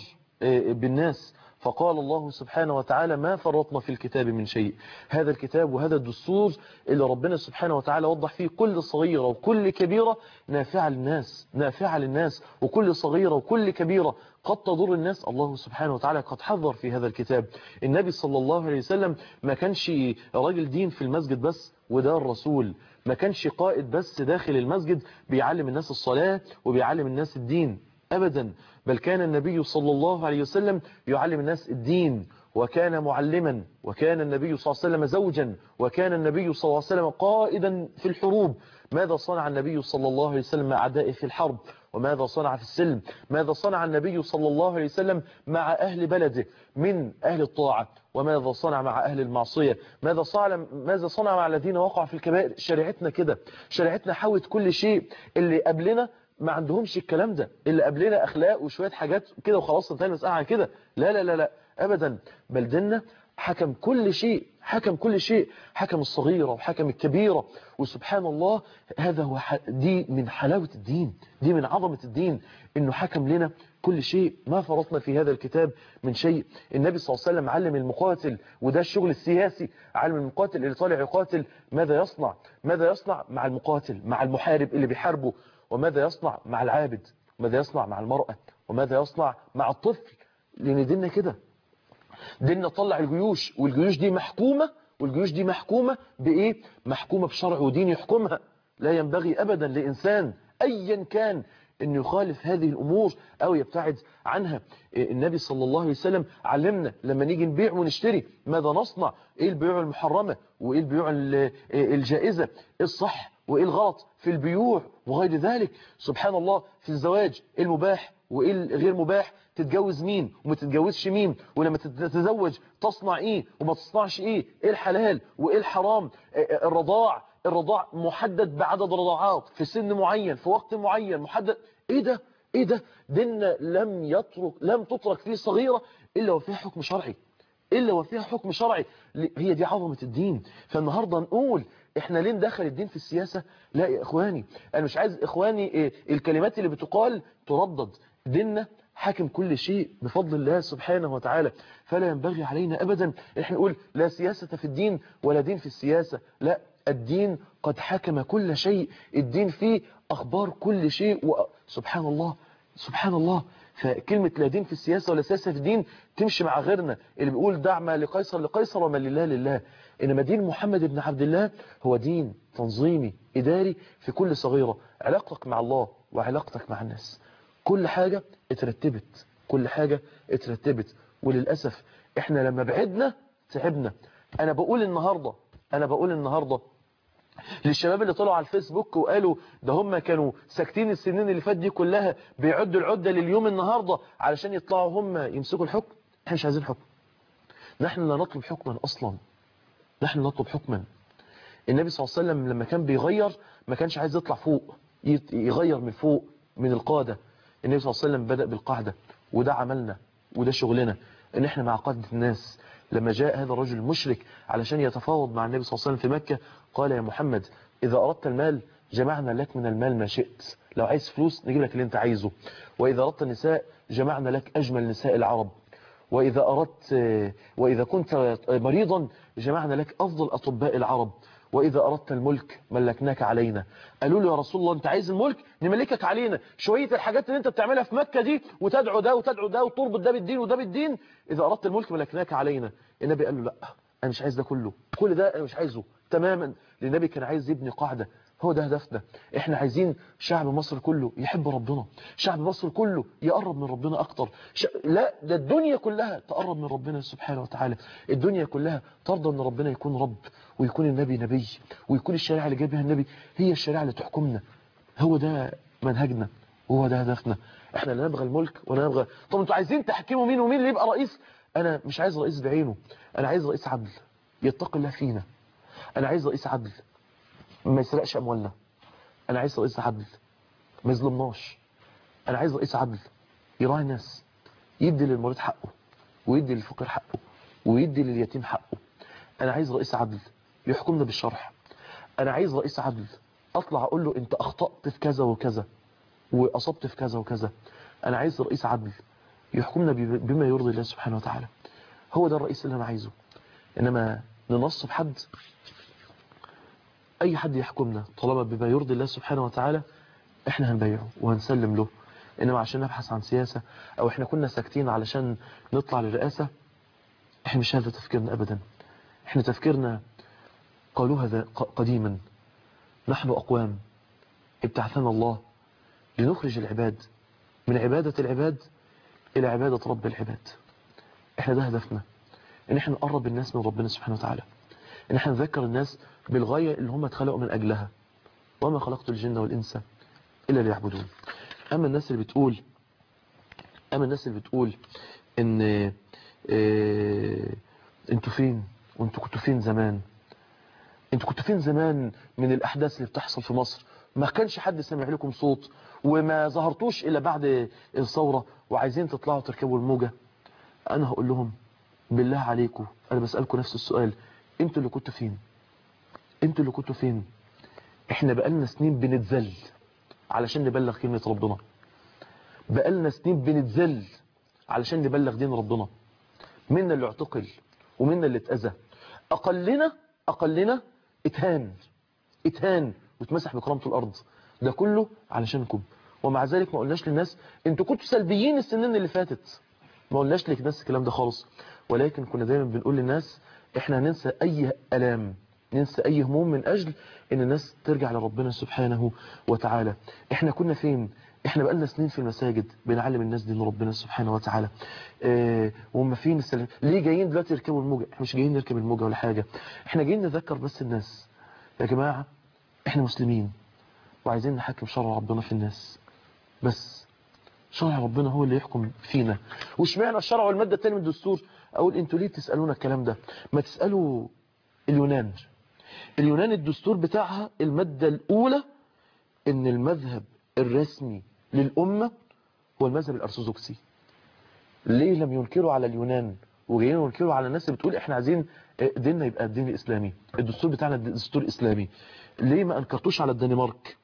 بالناس فقال الله سبحانه وتعالى ما فرطنا في الكتاب من شيء هذا الكتاب وهذا الدستور اللي ربنا سبحانه وتعالى وضح فيه كل صغيرة وكل كبيرة نافعة للناس نافعة للناس وكل صغيرة وكل كبيرة قد تضر الناس الله سبحانه وتعالى قد حذر في هذا الكتاب النبي صلى الله عليه وسلم ما كانش راجل دين في المسجد بس وده الرسول ما كانش قائد بس داخل المسجد بيعلم الناس الصلاة وبيعلم الناس الدين أبدا بل كان النبي صلى الله عليه وسلم يعلم الناس الدين وكان معلما وكان النبي صلى الله عليه وسلم زوجا وكان النبي صلى الله عليه وسلم قائدا في الحروب ماذا صنع النبي صلى الله عليه وسلم مع أعدائه في الحرب وماذا صنع في السلم ماذا صنع النبي صلى الله عليه وسلم مع أهل بلده من أهل الطاعة وماذا صنع مع أهل المعصية ماذا صنع, ماذا صنع مع الذين وقعوا في الكبائر شريعتنا كده شريعتنا حاوت كل شيء اللي قبلنا ما عندهمش الكلام ده اللي قبلنا أخلاق وشوية حاجات كده وخلاص انتهى المسألة عن كده لا لا لا لا أبدا بل ديننا حكم كل شيء حكم كل شيء حكم الصغيرة وحكم الكبيرة وسبحان الله هذا هو دي من حلاوة الدين دي من عظمة الدين انه حكم لنا كل شيء ما فرطنا في هذا الكتاب من شيء النبي صلى الله عليه وسلم علم المقاتل وده الشغل السياسي علم المقاتل اللي طالع يقاتل ماذا يصنع ماذا يصنع مع المقاتل مع المحارب اللي بيحاربه وماذا يصنع مع العابد وماذا يصنع مع المرأة وماذا يصنع مع الطفل لان ديننا كده ديننا طلع الجيوش والجيوش دي محكومة والجيوش دي محكومة بإيه محكومة بشرع ودين يحكمها لا ينبغي أبدا لإنسان أيا كان أن يخالف هذه الأمور أو يبتعد عنها النبي صلى الله عليه وسلم علمنا لما نيجي نبيع ونشتري ماذا نصنع إيه البيوع المحرمة وإيه البيوع الجائزة إيه الصح وإيه الغلط في البيوع وغير ذلك سبحان الله في الزواج المباح وإيه الغير مباح تتجوز مين وما تتجوزش مين ولما تتزوج تصنع ايه وما تصنعش ايه ايه الحلال وايه الحرام الرضاع الرضاع محدد بعدد رضاعات في سن معين في وقت معين محدد ايه ده ايه ده ديننا لم يترك لم تترك فيه صغيرة الا وفيها حكم شرعي الا وفيها حكم شرعي هي دي عظمة الدين فالنهاردة نقول احنا ليه ندخل الدين في السياسة لا يا اخواني انا مش عايز اخواني إيه الكلمات اللي بتقال تردد ديننا حاكم كل شيء بفضل الله سبحانه وتعالى فلا ينبغي علينا أبدا احنا نقول لا سياسة في الدين ولا دين في السياسة لا الدين قد حكم كل شيء الدين فيه أخبار كل شيء و... سبحان الله سبحان الله فكلمة لا دين في السياسة ولا سياسة في الدين تمشي مع غيرنا اللي بيقول دع ما لقيصر لقيصر وما لله لله إنما دين محمد بن عبد الله هو دين تنظيمي إداري في كل صغيرة علاقتك مع الله وعلاقتك مع الناس كل حاجة اترتبت كل حاجة اترتبت وللأسف احنا لما بعدنا تعبنا انا بقول النهاردة انا بقول النهاردة للشباب اللي طلعوا على الفيسبوك وقالوا ده هم كانوا ساكتين السنين اللي فات دي كلها بيعدوا العدة لليوم النهاردة علشان يطلعوا هم يمسكوا الحكم احنا مش عايزين حكم نحن لا نطلب حكما اصلا نحن نطلب حكما النبي صلى الله عليه وسلم لما كان بيغير ما كانش عايز يطلع فوق يغير من فوق من القادة النبي صلى الله عليه وسلم بدأ بالقاعدة وده عملنا وده شغلنا ان احنا مع قادة الناس لما جاء هذا الرجل المشرك علشان يتفاوض مع النبي صلى الله عليه وسلم في مكة قال يا محمد إذا أردت المال جمعنا لك من المال ما شئت لو عايز فلوس نجيب لك اللي انت عايزه وإذا أردت النساء جمعنا لك أجمل نساء العرب وإذا أردت وإذا كنت مريضا جمعنا لك أفضل أطباء العرب وإذا أردت الملك ملكناك علينا قالوا له يا رسول الله أنت عايز الملك نملكك علينا شوية الحاجات اللي أنت بتعملها في مكة دي وتدعو ده وتدعو ده وتربط ده بالدين وده بالدين إذا أردت الملك ملكناك علينا النبي قال له لا أنا مش عايز ده كله كل ده أنا مش عايزه تماما لأن النبي كان عايز يبني قاعدة هو ده هدفنا احنا عايزين شعب مصر كله يحب ربنا شعب مصر كله يقرب من ربنا اكتر ش... لا ده الدنيا كلها تقرب من ربنا سبحانه وتعالى الدنيا كلها ترضى ان ربنا يكون رب ويكون النبي نبي ويكون الشريعه اللي جاي بها النبي هي الشريعه اللي تحكمنا هو ده منهجنا وهو ده هدفنا احنا لا نبغى الملك ولا نبغى طب انتوا عايزين تحكموا مين ومين اللي يبقى رئيس انا مش عايز رئيس بعينه انا عايز رئيس عدل يتقي الله فينا انا عايز رئيس عدل ما يسرقش اموالنا انا عايز رئيس عدل ما يظلمناش انا عايز رئيس عدل يراعي الناس يدي للمريض حقه ويدي للفقير حقه ويدي لليتيم حقه انا عايز رئيس عدل يحكمنا بالشرح انا عايز رئيس عدل اطلع اقول له انت اخطأت في كذا وكذا واصبت في كذا وكذا انا عايز رئيس عدل يحكمنا بما يرضي الله سبحانه وتعالى هو ده الرئيس اللي انا عايزه انما ننصب حد اي حد يحكمنا طالما بما يرضي الله سبحانه وتعالى احنا هنبيعه وهنسلم له انما عشان نبحث عن سياسة او احنا كنا ساكتين علشان نطلع للرئاسة احنا مش هذا تفكيرنا ابدا احنا تفكيرنا قالوا هذا قديما نحن اقوام ابتعثنا الله لنخرج العباد من عبادة العباد الى عبادة رب العباد احنا ده هدفنا ان احنا نقرب الناس من ربنا سبحانه وتعالى ان احنا نذكر الناس بالغاية اللي هم اتخلقوا من اجلها وما خلقت الجن والانس الا ليعبدون اما الناس اللي بتقول اما الناس اللي بتقول ان اه انتوا فين وانتوا كنتوا فين زمان انتوا كنتوا فين زمان من الاحداث اللي بتحصل في مصر ما كانش حد سمع لكم صوت وما ظهرتوش الا بعد الثورة وعايزين تطلعوا تركبوا الموجة انا هقول لهم بالله عليكم انا بسألكم نفس السؤال انتوا اللي كنتوا فين انتوا اللي كنتوا فين احنا بقالنا سنين بنتذل علشان نبلغ كلمة ربنا بقالنا سنين بنتذل علشان نبلغ دين ربنا منا اللي اعتقل ومنا اللي اتأذى اقلنا اقلنا اتهان اتهان واتمسح بكرامة الارض ده كله علشانكم ومع ذلك ما قلناش للناس انتوا كنتوا سلبيين السنين اللي فاتت ما قلناش للناس الكلام ده خالص ولكن كنا دايما بنقول للناس احنا ننسى اي الام ننسى اي هموم من اجل ان الناس ترجع لربنا سبحانه وتعالى احنا كنا فين احنا بقالنا سنين في المساجد بنعلم الناس دين ربنا سبحانه وتعالى اه وهم فين السلام ليه جايين دلوقتي يركبوا الموجة احنا مش جايين نركب الموجة ولا حاجة احنا جايين نذكر بس الناس يا جماعة احنا مسلمين وعايزين نحكم شرع ربنا في الناس بس شرع ربنا هو اللي يحكم فينا واشمعنى الشرع والمادة الثانية من الدستور اقول انتوا ليه تسألونا الكلام ده ما تسألوا اليونان اليونان الدستور بتاعها المادة الاولى ان المذهب الرسمي للأمة هو المذهب الارثوذكسي ليه لم ينكروا على اليونان وجايين ينكروا على الناس اللي بتقول احنا عايزين ديننا يبقى الدين الاسلامي الدستور بتاعنا دستور اسلامي ليه ما انكرتوش على الدنمارك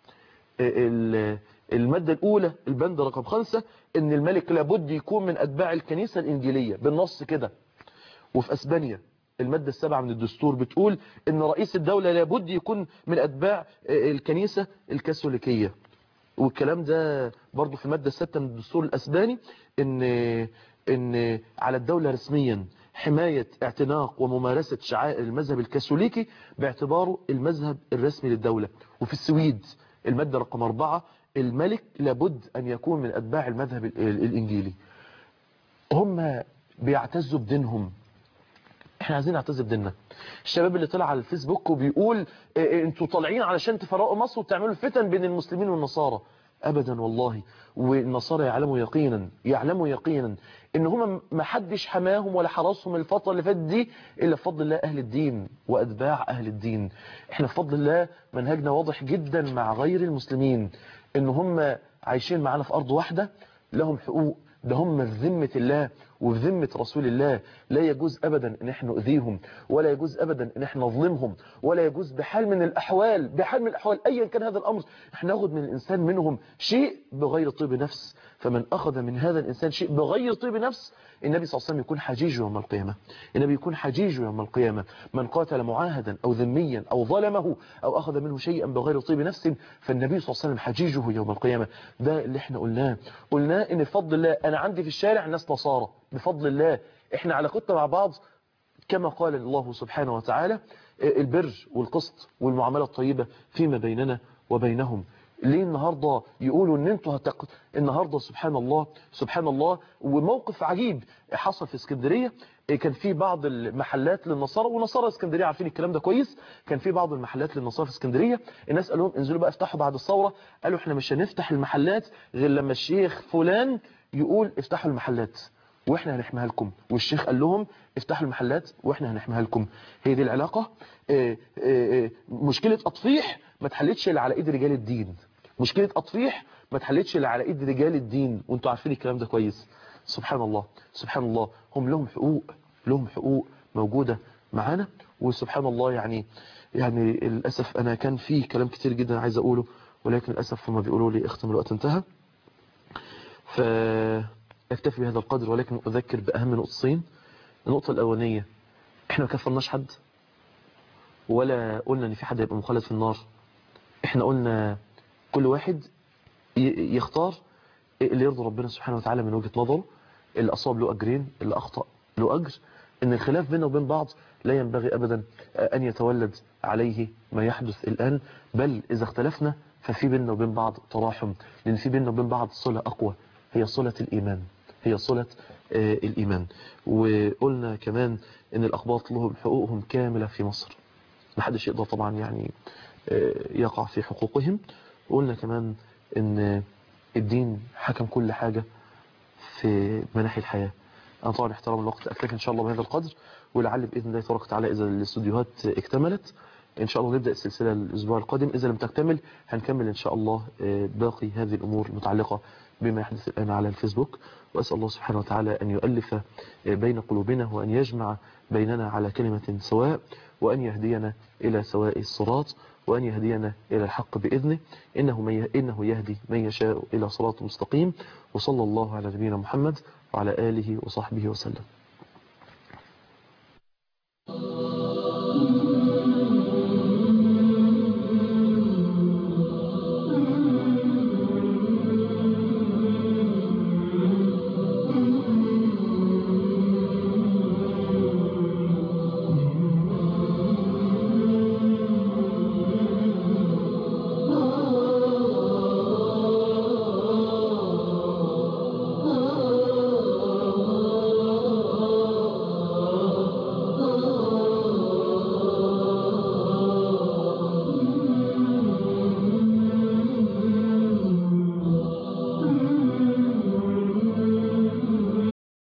المادة الأولى البند رقم خمسة إن الملك لابد يكون من أتباع الكنيسة الإنجيلية بالنص كده وفي أسبانيا المادة السابعة من الدستور بتقول إن رئيس الدولة لابد يكون من أتباع الكنيسة الكاثوليكية والكلام ده برضو في المادة السادسة من الدستور الأسباني إن إن على الدولة رسميا حماية اعتناق وممارسة شعائر المذهب الكاثوليكي باعتباره المذهب الرسمي للدولة وفي السويد المادة رقم أربعة الملك لابد أن يكون من أتباع المذهب ال- ال- الإنجيلي هم بيعتزوا بدينهم احنا عايزين نعتز بديننا الشباب اللي طلع على الفيسبوك وبيقول اه، اه، انتوا طالعين علشان تفرقوا مصر وتعملوا فتن بين المسلمين والنصارى ابدا والله والنصارى يعلموا يقينا يعلموا يقينا ان هم ما حدش حماهم ولا حرسهم الفتره اللي فاتت دي الا بفضل الله اهل الدين واتباع اهل الدين احنا بفضل الله منهجنا واضح جدا مع غير المسلمين ان هم عايشين معانا في ارض واحده لهم حقوق ده هم في ذمة الله وفي ذمة رسول الله لا يجوز أبدا أن احنا نؤذيهم ولا يجوز أبدا أن احنا نظلمهم ولا يجوز بحال من الأحوال بحال من الأحوال أيا كان هذا الأمر احنا ناخد من الإنسان منهم شيء بغير طيب نفس فمن أخذ من هذا الإنسان شيء بغير طيب نفس النبي صلى الله عليه وسلم يكون حجيج يوم القيامة النبي يكون حجيج يوم القيامة من قاتل معاهدا أو ذميا أو ظلمه أو أخذ منه شيئا بغير طيب نفس فالنبي صلى الله عليه وسلم حجيجه يوم القيامة ده اللي احنا قلناه قلناه ان بفضل الله أنا عندي في الشارع ناس نصارى بفضل الله احنا علاقتنا مع بعض كما قال الله سبحانه وتعالى البر والقسط والمعاملة الطيبة فيما بيننا وبينهم ليه النهاردة يقولوا ان انتوا هتق... النهاردة سبحان الله سبحان الله وموقف عجيب حصل في اسكندرية كان في بعض المحلات للنصارى ونصارى اسكندرية عارفين الكلام ده كويس كان في بعض المحلات للنصارى في اسكندرية الناس قالوا لهم انزلوا بقى افتحوا بعد الثورة قالوا احنا مش هنفتح المحلات غير لما الشيخ فلان يقول افتحوا المحلات واحنا هنحميها لكم والشيخ قال لهم افتحوا المحلات واحنا هنحميها لكم هي دي العلاقة اه اه اه مشكلة اطفيح ما اتحلتش الا على ايد رجال الدين مشكلة اطفيح ما اتحلتش الا على ايد رجال الدين وانتوا عارفين الكلام ده كويس سبحان الله سبحان الله هم لهم حقوق لهم حقوق موجودة معانا وسبحان الله يعني يعني للأسف أنا كان في كلام كتير جدا عايز أقوله ولكن للأسف هم بيقولوا لي اختم الوقت انتهى فاكتفي بهذا القدر ولكن أذكر بأهم نقطتين النقطة الأولانية احنا ما كفرناش حد ولا قلنا ان في حد هيبقى مخلد في النار احنا قلنا كل واحد ي- يختار اللي يرضي ربنا سبحانه وتعالى من وجهة نظره اللي أصاب له أجرين اللي أخطأ له أجر إن الخلاف بيننا وبين بعض لا ينبغي أبدا أن يتولد عليه ما يحدث الآن بل إذا اختلفنا ففي بيننا وبين بعض تراحم لأن في بيننا وبين بعض صلة أقوى هي صلة الإيمان هي صلة آه، الإيمان وقلنا كمان إن الأقباط لهم حقوقهم كاملة في مصر محدش يقدر طبعا يعني آه، يقع في حقوقهم وقلنا كمان إن الدين حكم كل حاجة في مناحي الحياة أنا طبعا احترام الوقت أكتفي إن شاء الله بهذا القدر ولعل بإذن الله تبارك وتعالى إذا الاستوديوهات اكتملت إن شاء الله نبدأ السلسلة الأسبوع القادم إذا لم تكتمل هنكمل إن شاء الله آه، باقي هذه الأمور المتعلقة بما يحدث الآن على الفيسبوك وأسأل الله سبحانه وتعالى أن يؤلف آه، بين قلوبنا وأن يجمع بيننا على كلمة سواء وأن يهدينا إلى سواء الصراط وأن يهدينا إلى الحق بإذنه إنه, من يه- إنه يهدي من يشاء إلى صراط مستقيم وصلى الله على نبينا محمد وعلى آله وصحبه وسلم